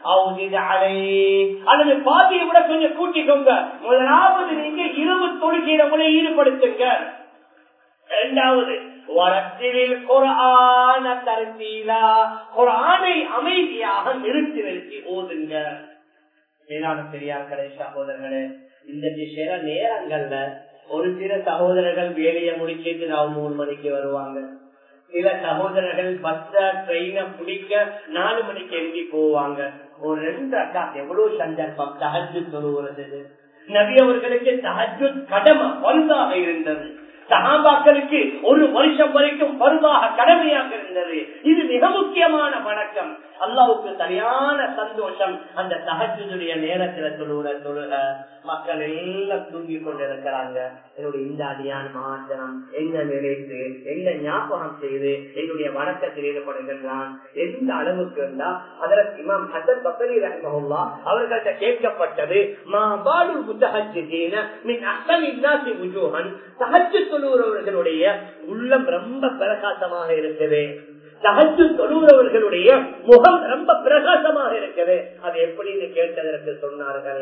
Speaker 2: அல்லது பாதியை விட கொஞ்சம் கூட்டிக்கோங்க முதலாவது நீங்க இரவு தொழுகையில உங்களை ஈடுபடுத்துங்க இரண்டாவது வரத்திலில் குரான தருத்தீலா குரானை அமைதியாக நிறுத்தி நிறுத்தி ஓதுங்க மேலான பெரியார்களே சகோதரர்களே இந்த சில நேரங்கள்ல ஒரு சில சகோதரர்கள் வேலையை முடிச்சிட்டு நான் மூணு மணிக்கு வருவாங்க சில சகோதரர்கள் பஸ்ஸ ட்ரெயின பிடிக்க நாலு மணிக்கு எழுதி போவாங்க ஒரு ரெண்டு அக்கா எவ்வளவு சந்தர்ப்பம் தகஜு தொழுகிறது நபி அவர்களுக்கு தகஜு கடமை பருதாக இருந்தது சகாபாக்களுக்கு ஒரு வருஷம் வரைக்கும் பருவாக கடமையாக இருந்தது இது மிக முக்கியமான வணக்கம் அல்லாவுக்கு சரியான சந்தோஷம் அந்த தகஜுடைய நேரத்துல தொழுகிற தொழுக மக்கள் எல்லாம் தூங்கி கொண்டிருக்கிறாங்க என்னுடைய இந்த அடியான் மாற்றம் என்ன நினைத்து என்ன ஞாபகம் செய்து என்னுடைய வணக்கத்தில் ஈடுபடுகின்றான் எந்த அளவுக்கு இருந்தா அதற்கு இமாம் ஹசன் பக்கரி ரஹ்மஹுல்லா அவர்கள்ட்ட கேட்கப்பட்டது மா பாலு முத்தஹஜ்ஜீன மின் அஹ்சன் இன்னாசி வுஜூஹன் தஹஜ்ஜு தொழுகிறவர்களுடைய உள்ளம் ரொம்ப பிரகாசமாக இருக்குது தகச்சு தொழுகிறவர்களுடைய முகம் ரொம்ப பிரகாசமாக இருக்குது அது எப்படின்னு கேட்டதற்கு சொன்னார்கள்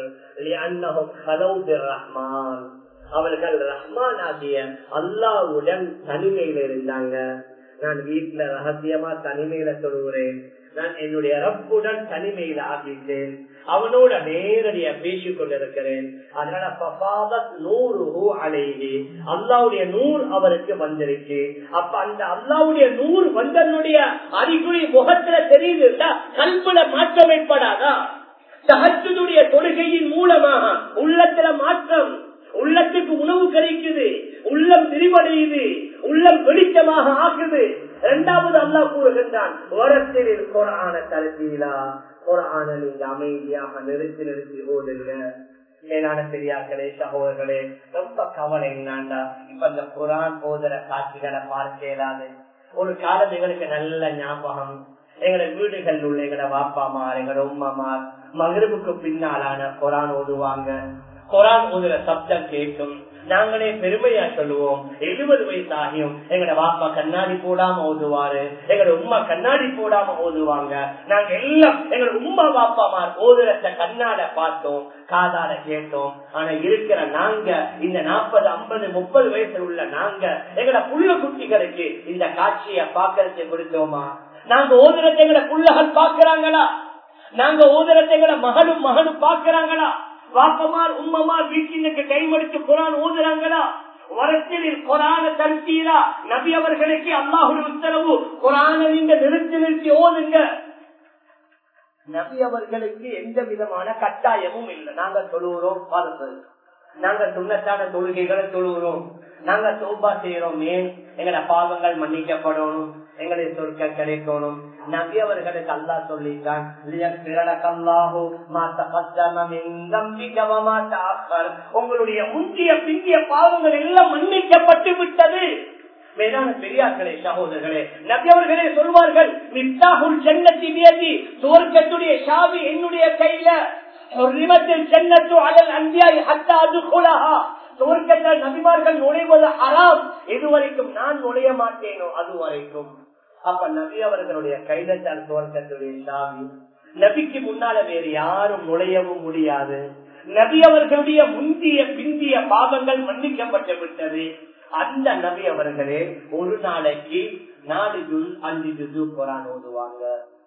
Speaker 2: ரஹ்மான் அவர்கள் ரஹ்மான் ஆகிய அல்லாவுடன் தனிமையில இருந்தாங்க நான் வீட்டுல ரகசியமா தனிமையில தொழுகிறேன் நான் என்னுடைய ரப்புடன் தனிமையில ஆகிட்டேன் அவனோட நேரடியா பேசிக் கொண்டிருக்கிறேன் அதனால நூறு அலைகி அல்லாவுடைய நூறு அவருக்கு வந்திருக்கு அப்ப அந்த அல்லாவுடைய நூறு வந்தனுடைய அறிகுறி முகத்துல தெரியுதுன்னா கல்புல மாற்றம் ஏற்படாதா சகத்துடைய தொழுகையின் மூலமாக உள்ளத்துல மாற்றம் உள்ளத்துக்கு உணவு கிடைக்குது உள்ளம் விரிவடையுது உள்ளம் வெளிச்சமாக ஆக்குது இரண்டாவது அல்லா கூறுகின்றான் ஓரத்தில் குரான தருத்தீலா குரான நீங்க அமைதியாக நிறுத்தி நிறுத்தி ஓடுங்க மேலான பெரியார்களே சகோதரர்களே ரொம்ப கவலை என்னாண்டா இப்ப இந்த குரான் போதர காட்சிகளை பார்க்க இயலாது ஒரு காலம் எங்களுக்கு நல்ல ஞாபகம் எங்களோட வீடுகள் உள்ள எங்களோட வாப்பாமார் எங்களோட உமாமார் மகருவுக்கு பின்னாலான குரான் ஓதுவாங்க குரான் ஓதுற சப்தம் கேட்கும் நாங்களே பெருமையா சொல்லுவோம் எழுபது வயசு ஆகியும் எங்கட வாப்பா கண்ணாடி போடாம ஓதுவாரு எங்கட உமா கண்ணாடி போடாம ஓதுவாங்க நாங்க எல்லாம் எங்களோட உமா வாப்பாமா ஓதுறத கண்ணாட பார்த்தோம் காதால கேட்டோம் ஆனா இருக்கிற நாங்க இந்த நாற்பது ஐம்பது முப்பது வயசுல உள்ள நாங்க எங்கட புள்ள குட்டிகளுக்கு இந்த காட்சியை பாக்கறதுக்கு கொடுத்தோமா நாங்க ஓதுறத எங்கட புள்ளகள் பாக்குறாங்களா நாங்க ஓதுறத எங்கட மகனும் மகனும் பாக்குறாங்களா வாப்பமார் உம்மமார் வீட்டினுக்கு கைமடித்து குரான் ஓதுறாங்களா வரத்தில் குரான தருத்தீரா நபி அவர்களுக்கு அல்லாஹுடைய உத்தரவு குரான நீங்க நிறுத்தி நிறுத்தி ஓதுங்க நபி அவர்களுக்கு எந்த விதமான கட்டாயமும் இல்லை நாங்க தொழுகிறோம் பார்த்து நாங்க சுண்ணத்தான தொழுகைகளை தொழுகிறோம் நாங்க சோபா செய்யறோமே எங்கட பாவங்கள் மன்னிக்கப்படணும் எங்களுக்கு சொர்க்க கிடைக்கணும் நபி அவர்களுக்கு அல்லா சொல்லிட்டான் உங்களுடைய முந்திய பிந்திய பாவங்கள் எல்லாம் மன்னிக்கப்பட்டு விட்டது மேலான பெரியார்களே சகோதரர்களே நபி அவர்களே சொல்வார்கள் மிப்தாகுல் சென்னத்தி வியதி சுவர்க்கத்துடைய சாவி என்னுடைய கையில சென்னத்து அலல் அந்தியாய் ஹத்தாது குலஹா சுவர்க்கத்தில் நபிமார்கள் நுழைவது அறாம் எதுவரைக்கும் நான் நுழைய மாட்டேனோ அது வரைக்கும் அப்ப நபி அவர்களுடைய கையில தான் சுவர்க்கத்துடைய சாவி நபிக்கு முன்னால வேறு யாரும் நுழையவும் முடியாது நபி அவர்களுடைய முந்திய பிந்திய பாவங்கள் மன்னிக்கப்பட்டு விட்டது அந்த நபி அவர்களே ஒரு நாளைக்கு நாலு ஜூஸ் அஞ்சு ஜூசு குரான் ஓதுவாங்க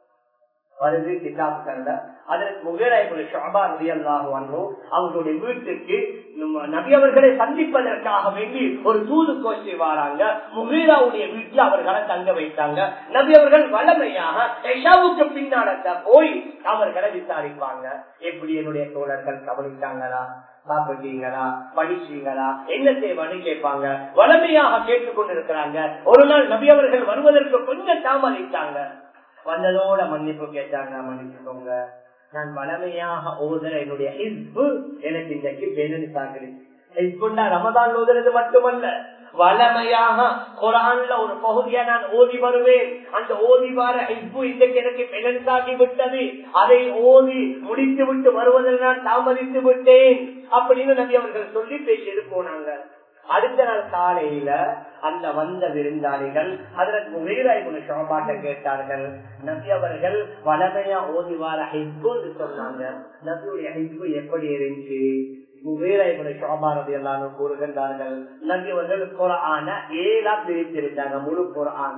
Speaker 2: வருது கிதாப்கள்ல அதற்கு முகராய்க்குள்ள ஷாபா ரதி அல்லாஹ் அவங்களுடைய வீட்டுக்கு நபி அவர்களை சந்திப்பதற்காக வேண்டி ஒரு தூது கோஷ்டி வராங்க முகீராவுடைய வீட்டுல அவர்களை தங்க வைத்தாங்க நபி அவர்கள் வளமையாக எஷாவுக்கு பின்னாலத்த போய் அவர்களை விசாரிப்பாங்க எப்படி என்னுடைய தோழர்கள் கவனித்தாங்களா சாப்பிட்டீங்களா படிச்சீங்களா என்ன தேவைன்னு கேட்பாங்க வளமையாக கேட்டுக்கொண்டிருக்கிறாங்க ஒரு நாள் நபி அவர்கள் வருவதற்கு கொஞ்சம் தாமதித்தாங்க வந்ததோட மன்னிப்பு கேட்டாங்க மன்னிச்சுக்கோங்க நான் வளமையாக ஓதுற என்னுடைய ஹிஸ்பு எனக்கு இன்றைக்கு பேரணி சாகுது ஹிஸ்புண்டா ரமதான் ஓதுறது மட்டுமல்ல வளமையாக குரான்ல ஒரு பகுதியா நான் ஓதி வருவேன் அந்த ஓதி வர ஹிஸ்பு இன்றைக்கு எனக்கு பெலன்சாகி விட்டது அதை ஓதி முடித்து விட்டு வருவதில் நான் தாமதித்து விட்டேன் அப்படின்னு நபி அவர்கள் சொல்லி பேசிட்டு போனாங்க அடுத்த நாள் காலையில அந்த வந்த விருந்தாளிகள் அதற்கு வீராய்குண சோபாட்ட கேட்டார்கள் நபி அவர்கள் வளமையா ஓதி வார ஹிஸ்புன்னு சொன்னாங்க நபியுடைய ஹிஸ்பு எப்படி இருந்துச்சு வீராய்குண சோபாரதி எல்லாரும் கூறுகின்றார்கள் நபி அவர்கள் குரான ஏழா பிரித்திருந்தாங்க முழு குரான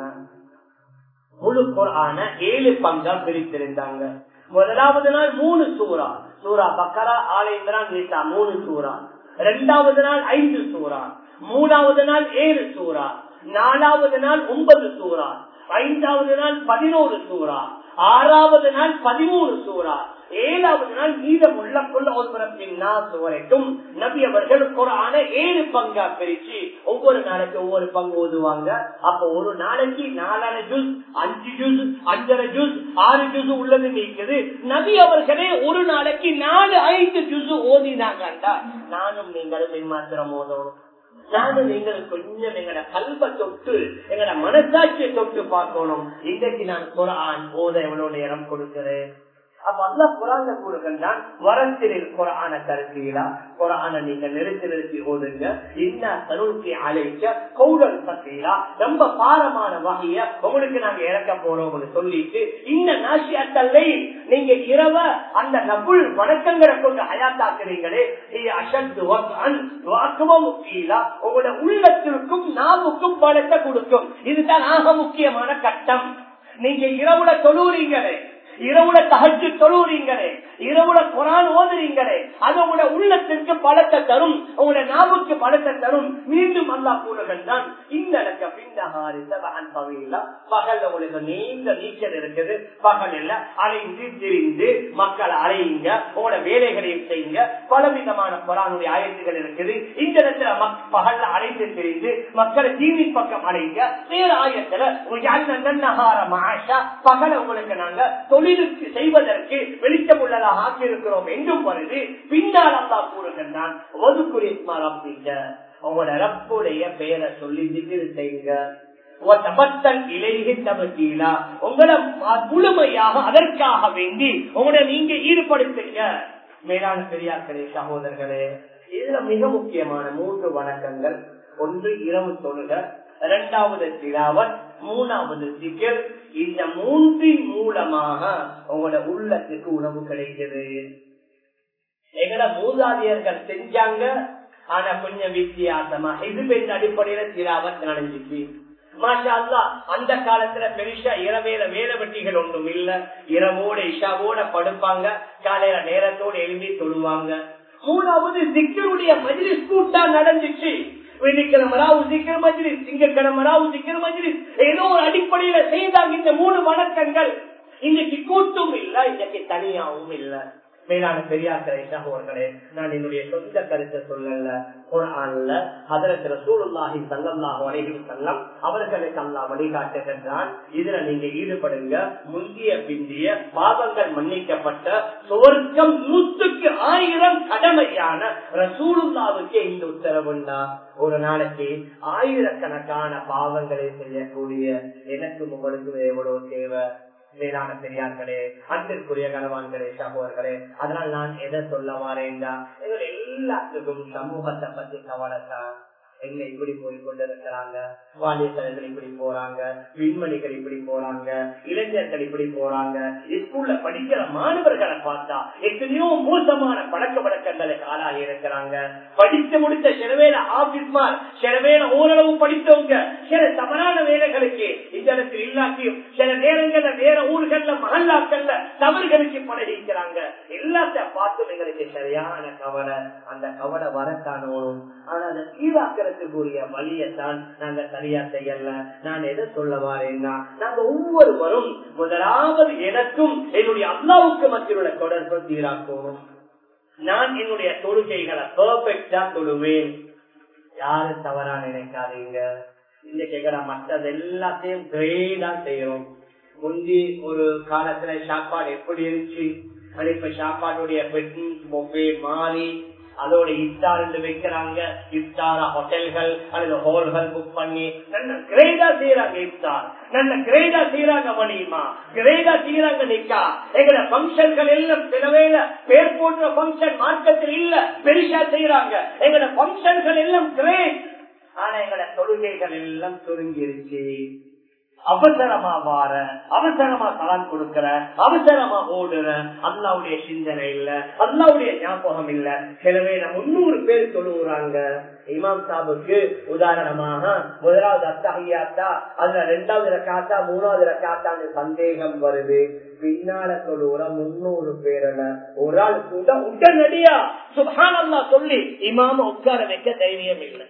Speaker 2: முழு குரான ஏழு பங்கா பிரித்திருந்தாங்க முதலாவது நாள் மூணு சூறா சூரா பக்கரா ஆலயந்திரான் நீட்டா மூணு சூறா இரண்டாவது நாள் ஐந்து சூறா மூணாவது நாள் ஏழு சூறா நாலாவது நாள் ஒன்பது சூறா ஐந்தாவது நாள் பதினோரு சூறா ஆறாவது நாள் பதிமூணு சூறா ஏழாவது நாள் மீதமுள்ள கொள்ளோத்பரத்தின் நாசு வரைக்கும் நபி அவர்கள் குரான ஏழு பங்கா பிரிச்சு ஒவ்வொரு நாளைக்கு ஒவ்வொரு பங்கு ஓதுவாங்க அப்ப ஒரு நாளைக்கு நாலரை ஜூஸ் அஞ்சு ஜூஸ் அஞ்சரை ஜூஸ் ஆறு ஜூஸ் உள்ளது நீக்குது நபி அவர்களே ஒரு நாளைக்கு நாலு ஐந்து ஜூஸ் ஓதினாங்கண்டா நானும் நீங்களும் மாத்திரம் ஓதணும் நானும் நீங்கள் கொஞ்சம் எங்கட கல்வ தொட்டு எங்கட மனசாட்சியை தொட்டு பார்க்கணும் இன்றைக்கு நான் குரான் ஓத எவ்வளவு நேரம் கொடுக்கிறேன் அப்ப அல்ல குரான கூறுகின்றான் வரத்தினில் குரான கருத்தீரா குரான நீங்க நிறுத்தி நிறுத்தி ஓதுங்க இன்ன தருக்கி அழைக்க கௌடல் சத்தீரா ரொம்ப பாரமான வகைய உங்களுக்கு நாங்க இறக்க போறோம்னு சொல்லிட்டு இந்த நாசியாத்தல்லை நீங்க இரவ அந்த நபுள் வணக்கங்களை கொண்டு அயாத்தாக்குறீங்களே அசத்து வாக்குவம் கீழா உங்களோட உள்ளத்திற்கும் நாவுக்கும் பலத்தை கொடுக்கும் இதுதான் ஆக முக்கியமான கட்டம் நீங்க இரவுல தொழுறீங்களே இரவுல தகச்சு தொழுறீங்களே இரவுல குரான் ஓதுறீங்களே அது உங்களோட உள்ளத்திற்கு பலத்தை தரும் உங்களோட நாவுக்கு பலத்தை தரும் மீண்டும் அல்லா கூறுகின்றான் இந்த பகல் உங்களுக்கு நீண்ட நீச்சல் இருக்குது பகல் இல்ல அலைந்து திரிந்து மக்களை அலையுங்க உங்களோட வேலைகளையும் செய்யுங்க பலவிதமான குரானுடைய ஆயத்துகள் இருக்குது இந்த இடத்துல பகல்ல அலைந்து திரிந்து மக்களை தீவின் பக்கம் அலைங்க வேற ஆயத்துல பகல உங்களுக்கு நாங்க தொழிலுக்கு செய்வதற்கு வெளிச்சம் உள்ளதாக ஆக்கியிருக்கிறோம் என்றும் வருது பின்னால் அல்லா கூறுகின்றான் ஒதுக்குரிய அப்படிங்க உங்களோட ரப்புடைய பெயரை சொல்லி திகிர் செய்யுங்க உங்களை முழுமையாக அதற்காக வேண்டி உங்களை நீங்க ஈடுபடுத்துங்க மேலான பெரியார்களே சகோதரர்களே இதுல மிக முக்கியமான மூன்று வணக்கங்கள் ஒன்று இரவு தொழுக இரண்டாவது திலாவத் மூணாவது சிக்கல் இந்த மூன்றின் மூலமாக உங்களோட உள்ளத்துக்கு உணவு கிடைக்குது எங்கட மூதாதையர்கள் செஞ்சாங்க ஆனா கொஞ்சம் வித்தியாசமா இது பெண் அடிப்படையில திலாவத் நடந்துச்சு அந்த காலத்துல பெருசா இரவேல வேலை வெட்டிகள் ஒன்றும் இல்ல இரவோட இஷாவோட படுப்பாங்க காலையில நேரத்தோட எழுதி தொழுவாங்க மூணாவது சிக்கருடைய மஜிலிஸ் கூட்டா நடந்துச்சு வெள்ளிக்கிழமராவு சிக்கர் மஜ்லிஸ் திங்கக்கிழமராவு சிக்கர் மஜ்லிஸ் ஏதோ ஒரு அடிப்படையில செய்தாங்க இந்த மூணு வணக்கங்கள் இன்னைக்கு கூட்டும் இல்ல இன்னைக்கு தனியாவும் இல்ல மேலான பெரியார்களே சகோதரர்களே நான் என்னுடைய சொந்த கருத்தை சொல்லல குரான்ல அதற்கு ரசூலுல்லாஹி ஸல்லல்லாஹு அலைஹி வஸல்லம் அவர்களுக்கு அல்லாஹ் வழிகாட்டுகின்றான் இதுல நீங்க ஈடுபடுங்க முந்திய பிந்திய பாவங்கள் மன்னிக்கப்பட்ட சுவர்க்கம் நூற்றுக்கு ஆயிரம் கடமையான ரசூலுல்லாவுக்கு இந்த உத்தரவுண்டா ஒரு நாளைக்கு ஆயிரக்கணக்கான பாவங்களை செய்யக்கூடிய எனக்கு உங்களுக்கு எவ்வளவு தேவை மேலான பெரியார்களே அன்பிற்குரிய கனவான்களே சகோதரர்களே அதனால் நான் எதை சொல்ல வரேன்டா எங்கள் எல்லாத்துக்கும் சமூகத்தை பத்தி கவலைத்தான் எங்க இப்படி போய் கொண்டிருக்கிறாங்க வாலிபர்கள் இப்படி போறாங்க விண்மணிகள் இப்படி போறாங்க இளைஞர்கள் இப்படி போறாங்க ஸ்கூல்ல படிக்கிற மாணவர்களை பார்த்தா எத்தனையோ மோசமான பழக்க வழக்கங்களுக்கு ஆளாகி இருக்கிறாங்க படித்து முடித்த சில வேலை ஆபீஸ்மார் சில வேலை ஓரளவு படித்தவங்க சில தவறான வேலைகளுக்கு இந்த இடத்தில் இல்லாட்டியும் சில நேரங்கள்ல வேற ஊர்கள்ல மகல்லாக்கள்ல தவறுகளுக்கு பழகிக்கிறாங்க எல்லாத்த பார்த்தும் எங்களுக்கு சரியான கவலை அந்த கவலை வரத்தானோனும் ஆனா அதை சீராக்கிறதுக்குரிய வழியத்தான் நாங்க சரியா செய்யல நான் எதை சொல்ல வாரேன்னா நாங்க ஒவ்வொருவரும் முதலாவது எனக்கும் என்னுடைய அல்லாவுக்கு மத்தியுள்ள தொடர்பு சீராக்கணும் நான் என்னுடைய தொழுகைகளை பெர்ஃபெக்டா தொழுவேன் யாரு தவறா நினைக்காதீங்க இந்த கேட்கிற மற்றது எல்லாத்தையும் கிரேடா செய்யறோம் முந்தி ஒரு காலத்துல சாப்பாடு எப்படி இருந்துச்சு அது இப்ப சாப்பாடுடைய பொம்பே மாறி அதோட இஃப்தார் வைக்கிறாங்க இஃப்தாரா ஹோட்டல்கள் அல்லது ஹோல்கள் புக் பண்ணி நல்ல கிரேடா செய்யறாங்க இஃப்தார் நல்ல கிரேடா செய்யறாங்க மணிமா கிரேடா செய்யறாங்க நிக்கா எங்கட பங்கன்கள் எல்லாம் சில வேலை பேர் போன்ற பங்கன் மார்க்கத்தில் இல்ல பெருசா செய்யறாங்க எங்கட பங்கன்கள் எல்லாம் கிரேட் ஆனா எங்கட தொழுகைகள் எல்லாம் சுருங்கிருச்சு அவசரமா வார அவசரமா கலான் கொடுக்கிற அவசரமா ஓடுற அல்லாவுடைய சிந்தனை இல்ல அல்லாவுடைய ஞாபகம் இல்ல சிலவே முன்னூறு பேர் சொல்லுறாங்க இமாம் சாபுக்கு உதாரணமாக முதலாவது அத்தகையாத்தா அதுல ரெண்டாவது ரக்காத்தா மூணாவது ரக்காத்தான்னு சந்தேகம் வருது பின்னால சொல்லுற முன்னூறு பேரல ஒரு ஆள் கூட உடனடியா சுபான் அல்லா சொல்லி இமாம உட்கார வைக்க தைரியம் இல்லை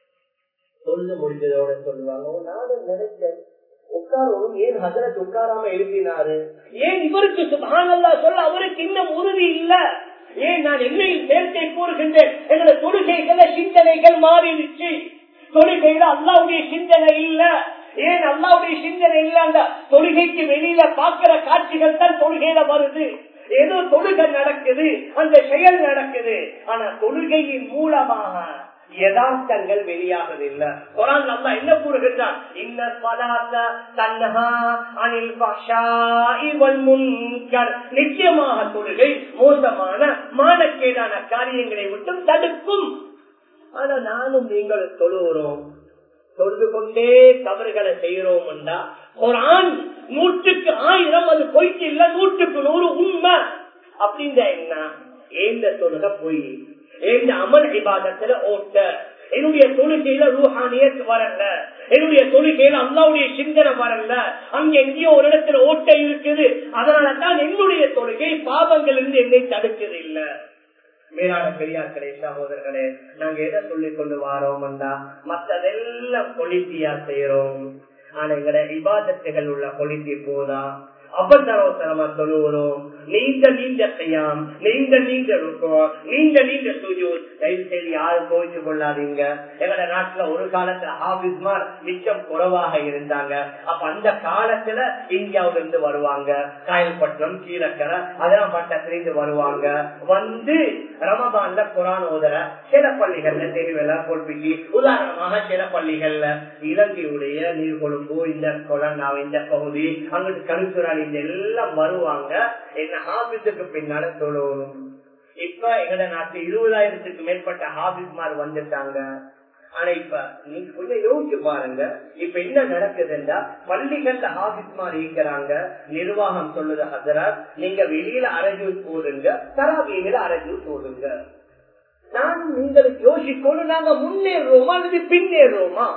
Speaker 2: சொல்லு முடிஞ்சதோட சொல்லுவாங்க நானும் நினைச்சேன் உட்காரவும் ஏன் ஹசரத் உட்காராம எழுதினாரு ஏன் இவருக்கு சுபானல்லா சொல்ல அவருக்கு இன்னும் உறுதி இல்ல ஏன் நான் என்னையும் சேர்த்தே கூறுகின்றேன் எங்களோட தொழுகைகள சிந்தனைகள் மாறிடுச்சு தொழுகையில அல்லாவுடைய சிந்தனை இல்ல ஏன் அல்லாவுடைய சிந்தனை இல்ல அந்த தொழுகைக்கு வெளியில பாக்குற காட்சிகள் தான் தொழுகையில வருது ஏதோ தொழுகை நடக்குது அந்த செயல் நடக்குது ஆனா தொழுகையின் மூலமாக யதார்த்தங்கள் வெளியாகவில்லை குரான் அல்லா என்ன கூறுகின்றான் இன்ன பலாத்த தன்னஹா அனில் பஷாஇவல் முன்கர் நிச்சயமாக தொழுகை மோசமான மானக்கேடான காரியங்களை விட்டும் தடுக்கும் ஆனா நானும் நீங்கள் தொழுகிறோம் தொழுது கொண்டே தவறுகளை செய்யறோம் என்றா குரான் நூற்றுக்கு ஆயிரம் அது பொய்க்கு இல்ல நூற்றுக்கு நூறு உண்மை அப்படின்ற என்ன ஏந்த தொழுக பொய் எந்த அமல் விவாதத்துல ஓட்ட என்னுடைய தொழுகையில ரூஹானியத் வரல என்னுடைய தொழுகையில அல்லாவுடைய சிந்தனை வரல அங்க எங்கேயோ ஒரு இடத்துல ஓட்டை இருக்குது அதனால தான் என்னுடைய தொழுகை பாவங்கள் இருந்து என்னை தடுக்கிறது இல்ல மேலான பெரியார்களே சகோதரர்களே நாங்க எதை சொல்லிக் கொண்டு வாரோம்டா மத்ததெல்லாம் பொலித்தியா செய்யறோம் ஆனா எங்கட விவாதத்துகள் உள்ள பொலித்தி போதா அவசரவசரமா சொல்லுகிறோம் நீண்ட நீண்ட செய்யாம் நீண்ட நீண்ட இருக்கும் நீண்ட நீண்ட சுஜூர் தயவு செய்து யாரும் கோவிச்சு கொள்ளாதீங்க எங்கட நாட்டுல ஒரு காலத்துல ஆபிஸ்மார் மிச்சம் குறைவாக இருந்தாங்க அப்ப அந்த காலத்துல இந்தியாவில இருந்து வருவாங்க காயல்பட்டினம் கீழக்கரை அதெல்லாம் பட்டத்திலிருந்து வருவாங்க வந்து ரமபான்ல குரான் ஓதர சில பள்ளிகள்ல தெருவெல்லாம் பொறுப்பிக்கு உதாரணமாக சில பள்ளிகள்ல இலங்கையுடைய நீர்கொழும்பு இந்த கொலனா இந்த பகுதி அங்கிட்டு கருத்துறாள் இந்த எல்லாம் வருவாங்க என்ன ஹாபிஸுக்கு பின்னால சொல்லணும் இப்ப எங்கட நாட்டு இருபதாயிரத்துக்கு மேற்பட்ட ஹாபிஸ்மார் வந்துட்டாங்க ஆனா இப்ப நீங்க கொஞ்சம் யோசிச்சு பாருங்க இப்ப என்ன நடக்குதுன்னா பள்ளிகள்ல ஹாபிஸ்மார் இருக்கிறாங்க நிர்வாகம் சொல்லுது ஹசரத் நீங்க வெளியில அரஜு போடுங்க தராவியில அரஜு போடுங்க நான் உங்களுக்கு யோசிக்கணும் நாங்க முன்னேறுவோமா அல்லது பின்னேறுவோமா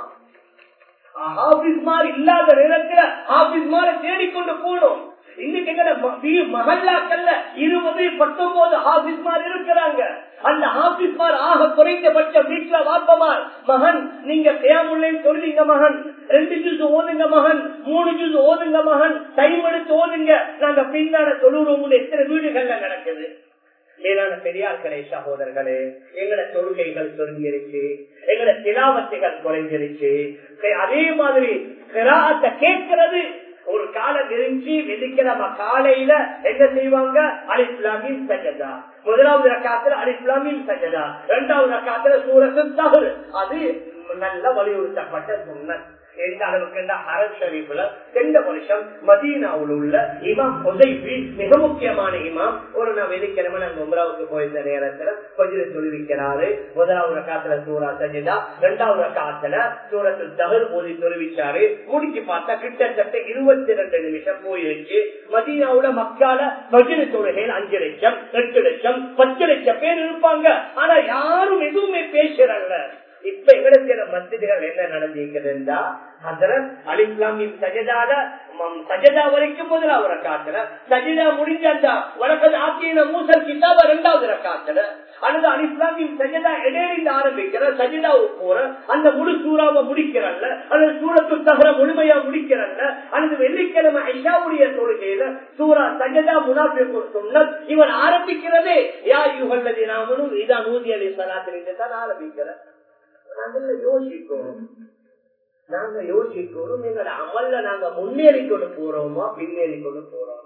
Speaker 2: ஹாபிஸ்மார் இல்லாத நேரத்துல ஹாபிஸ்மார தேடிக்கொண்டு போனோம் இன்னைக்கு மகல்லாக்கல்ல இருபது பத்தொன்பது ஹாபிஸ்மார் இருக்கிறாங்க அந்த ஹாபிஸ்மார் ஆக குறைந்தபட்ச வீட்டுல வாப்பமார் மகன் நீங்க பேமுள்ளே சொல்லுங்க மகன் ரெண்டு ஜூஸ் ஓதுங்க மகன் மூணு ஜூஸ் ஓதுங்க மகன் டைம் எடுத்து ஓதுங்க நாங்க பின்னால தொழுறோம் எத்தனை வீடுகள்ல நடக்குது மேலான பெரியார்களே சகோதரர்களே எங்கட தொழுகைகள் சுருங்கிருச்சு எங்கட திலாவத்தைகள் குறைஞ்சிருச்சு அதே மாதிரி கிராத்தை கேட்கிறது ஒரு காலம் இருந்துச்சு வெள்ளிக்கிழமை காலையில என்ன செய்வாங்க அலிஸ்லாமின் சஜதா முதலாவது ரக்காத்துல அலிஸ்லாமின் சஜதா இரண்டாவது ரக்காத்துல சூரத்து தகவல் அது நல்ல வலியுறுத்தப்பட்ட சுண்ணத் எந்த அளவுக்கு ஹரத் ஷரீஃப்ல சென்ற வருஷம் மதீனாவில் உள்ள இமாம் ஹொசைபி மிக முக்கியமான இமாம் ஒரு நான் வெள்ளிக்கிழமை நாங்க உம்ராவுக்கு போயிருந்த நேரத்துல கொஞ்சம் தொழுவிக்கிறாரு முதலாவது காத்துல சூரா சஜிதா இரண்டாவது காத்துல சூரத்து தகல் ஓதி தொழுவிச்சாரு முடிச்சு பார்த்தா கிட்டத்தட்ட இருபத்தி ரெண்டு நிமிஷம் போயிருச்சு மதீனாவுல மக்கால பஜின தொழுகையில் அஞ்சு லட்சம் எட்டு லட்சம் பத்து லட்சம் பேர் இருப்பாங்க ஆனா யாரும் எதுவுமே பேசுறாங்க இப்ப எங்களுக்கு மஸ்ஜிதுகள் என்ன நடந்திருக்குதுன்னா ஹசரத் அலிஸ்லாமின் சஜதால சஜதா வரைக்கும் முதலாவது ரக்காத்துல சஜிதா முடிஞ்சா வழக்கது ஆக்கிய மூசல் கிதாப இரண்டாவது ரக்காத்துல அல்லது அலிஸ்லாமின் சஜதா இடையிலிருந்து ஆரம்பிக்கிற சஜிதாவுக்கு போற அந்த முழு சூறாவை முடிக்கிறல்ல அல்லது சூரத்து தகர முழுமையா முடிக்கிறல்ல அல்லது வெள்ளிக்கிழமை ஐஷாவுடைய தொழுகையில சூரா சஜதா முனாஃபிக்கு சொன்ன இவன் ஆரம்பிக்கிறதே யா யுகல்லதி நாமனும் இதான் நூதி அலி சலாத்திலிருந்து தான் ஆரம்பிக்கிறேன் நாங்க யோசிக்கணும் நாங்க யோசிக்கணும் எங்களோட அமல்ல நாங்க முன்னேறி கொண்டு போறோமா பின்னேறி கொண்டு போறோம்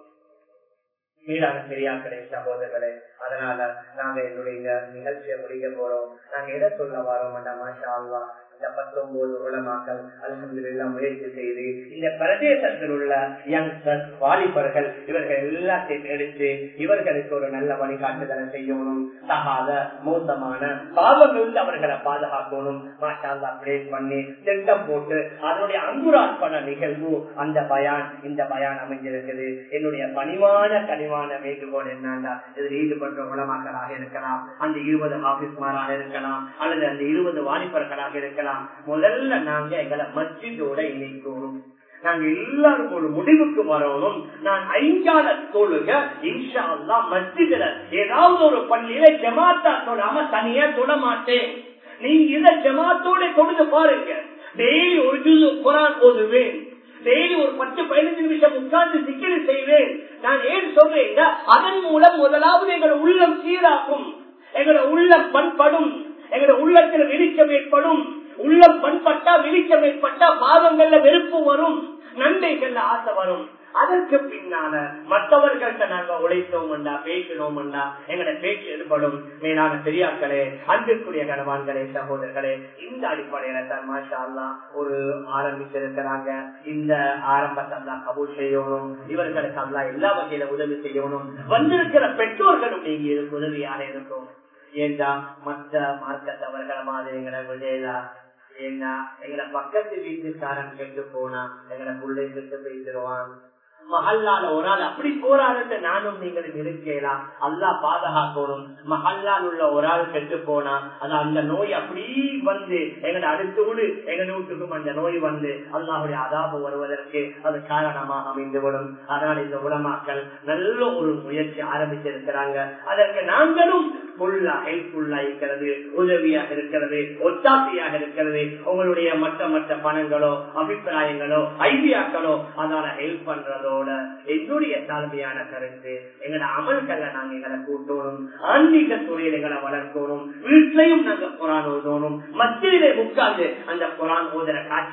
Speaker 2: மீதான பெரியாக்களே சகோதரர்களே அதனால நாங்க என்னுடைய நிகழ்ச்சியை முடிக்க போறோம் நாங்க எதை சொல்ல வரோம் மாஷா அல்லா இந்த பத்தொன்பது உலமாக்கள் அலமதுல்லா முயற்சி செய்து இந்த பிரதேசத்தில் உள்ள யங்ஸ்டர்ஸ் வாலிபர்கள் இவர்கள் எல்லாத்தையும் எடுத்து இவர்களுக்கு ஒரு நல்ல வழிகாட்டுதலை செய்யணும் தகாத மோசமான பாவங்கள் அவர்களை பாதுகாக்கணும் மாஷால்லா பிரேக் பண்ணி திட்டம் போட்டு அதனுடைய அங்குரார்ப்பண நிகழ்வு அந்த பயான் இந்த பயான் அமைஞ்சிருக்குது என்னுடைய பணிவான கனிவான வேண்டுகோள் என்னன்னா இதில் ஈடுபட்ட உலமாக்களாக இருக்கலாம் அந்த இருபது ஆபீஸ்மாராக இருக்கலாம் அல்லது அந்த இருபது வாலிபர்களாக இருக்கலாம் முதல்ல நாங்க எங்களை மஸ்ஜிதோட இணைக்கணும் நாங்க எல்லாரும் ஒரு முடிவுக்கு வரணும் நான் ஐங்கால தொழுக இன்ஷா அல்லா மஸ்ஜிதுல ஏதாவது ஒரு பள்ளியில ஜமாத்தா தொடாம தனியா தொட மாட்டேன் நீங்க இத ஜமாத்தோட தொழுது பாருங்க டெய்லி ஒரு ஜூஸ் குரான் ஓதுவேன் டெய்லி ஒரு பத்து பதினஞ்சு நிமிஷம் உட்கார்ந்து சிக்கல் செய்வேன் நான் ஏன் சொல்றேன் அதன் மூலம் முதலாவது எங்களோட உள்ளம் சீராக்கும் எங்களோட உள்ளம் பண்படும் எங்களோட உள்ளத்தில் வெளிச்சம் ஏற்படும் உள்ளம் பண்பட்டா வெளிச்சம் ஏற்பட்டா பாவங்கள்ல வெறுப்பு வரும் நன்மைகள்ல ஆசை வரும் அதற்கு பின்னால மற்றவர்கள்ட்ட நாங்க உழைத்தோம்டா பேசினோம்டா எங்கட பேச்சு ஏற்படும் மேலான பெரியாக்களே அன்பிற்குரிய கனவான்களே சகோதரர்களே இந்த அடிப்படையில தான் மாஷா அல்லா ஒரு ஆரம்பிச்சிருக்கிறாங்க இந்த ஆரம்பத்தை அல்லா கபூல் செய்யணும் இவர்களுக்கு அல்லா எல்லா வகையில உதவி செய்யணும் வந்திருக்கிற பெற்றோர்களும் நீங்க இதுக்கு உதவியாக இருக்கும் ஏண்டா மற்ற மார்க்கத்தவர்களை மாதிரி எங்களை விடையலா ஏன்னா எங்களை பக்கத்து வீட்டுக்காரன் கெட்டு போனா எங்களை பிள்ளை கெட்டு போயிடுவான் மஹல்லால ஒரு ஆள் அப்படி போராடுறது நானும் நீங்களும் இருக்கலாம் அல்லா பாதுகாக்கணும் மஹல்லால் உள்ள ஒரு ஆள் கெட்டு போனா அது அந்த நோய் அப்படி வந்து எங்களை அடுத்து விடு எங்க வீட்டுக்கும் அந்த நோய் வந்து அல்லாஹுடைய அதாபு வருவதற்கு அது காரணமாக அமைந்துவிடும் அதனால் இந்த உலமாக்கள் நல்ல ஒரு முயற்சி ஆரம்பிச்சிருக்கிறாங்க அதற்கு நாங்களும் ஃபுல்லா ஹெல்ப்ஃபுல்லா இருக்கிறது உதவியாக இருக்கிறது ஒத்தாசையாக இருக்கிறது உங்களுடைய மற்ற மற்ற பணங்களோ அபிப்பிராயங்களோ ஐடியாக்களோ அதனால ஹெல்ப் பண்றதோட என்னுடைய தாழ்மையான கருத்து எங்களோட அமல்களை நாங்க எங்களை கூட்டணும் ஆன்மீக துறையில் எங்களை வளர்க்கணும் வீட்லையும் நாங்க குரான் ஓதணும் மத்தியிலே உட்கார்ந்து அந்த குரான் ஓதுற காட்சி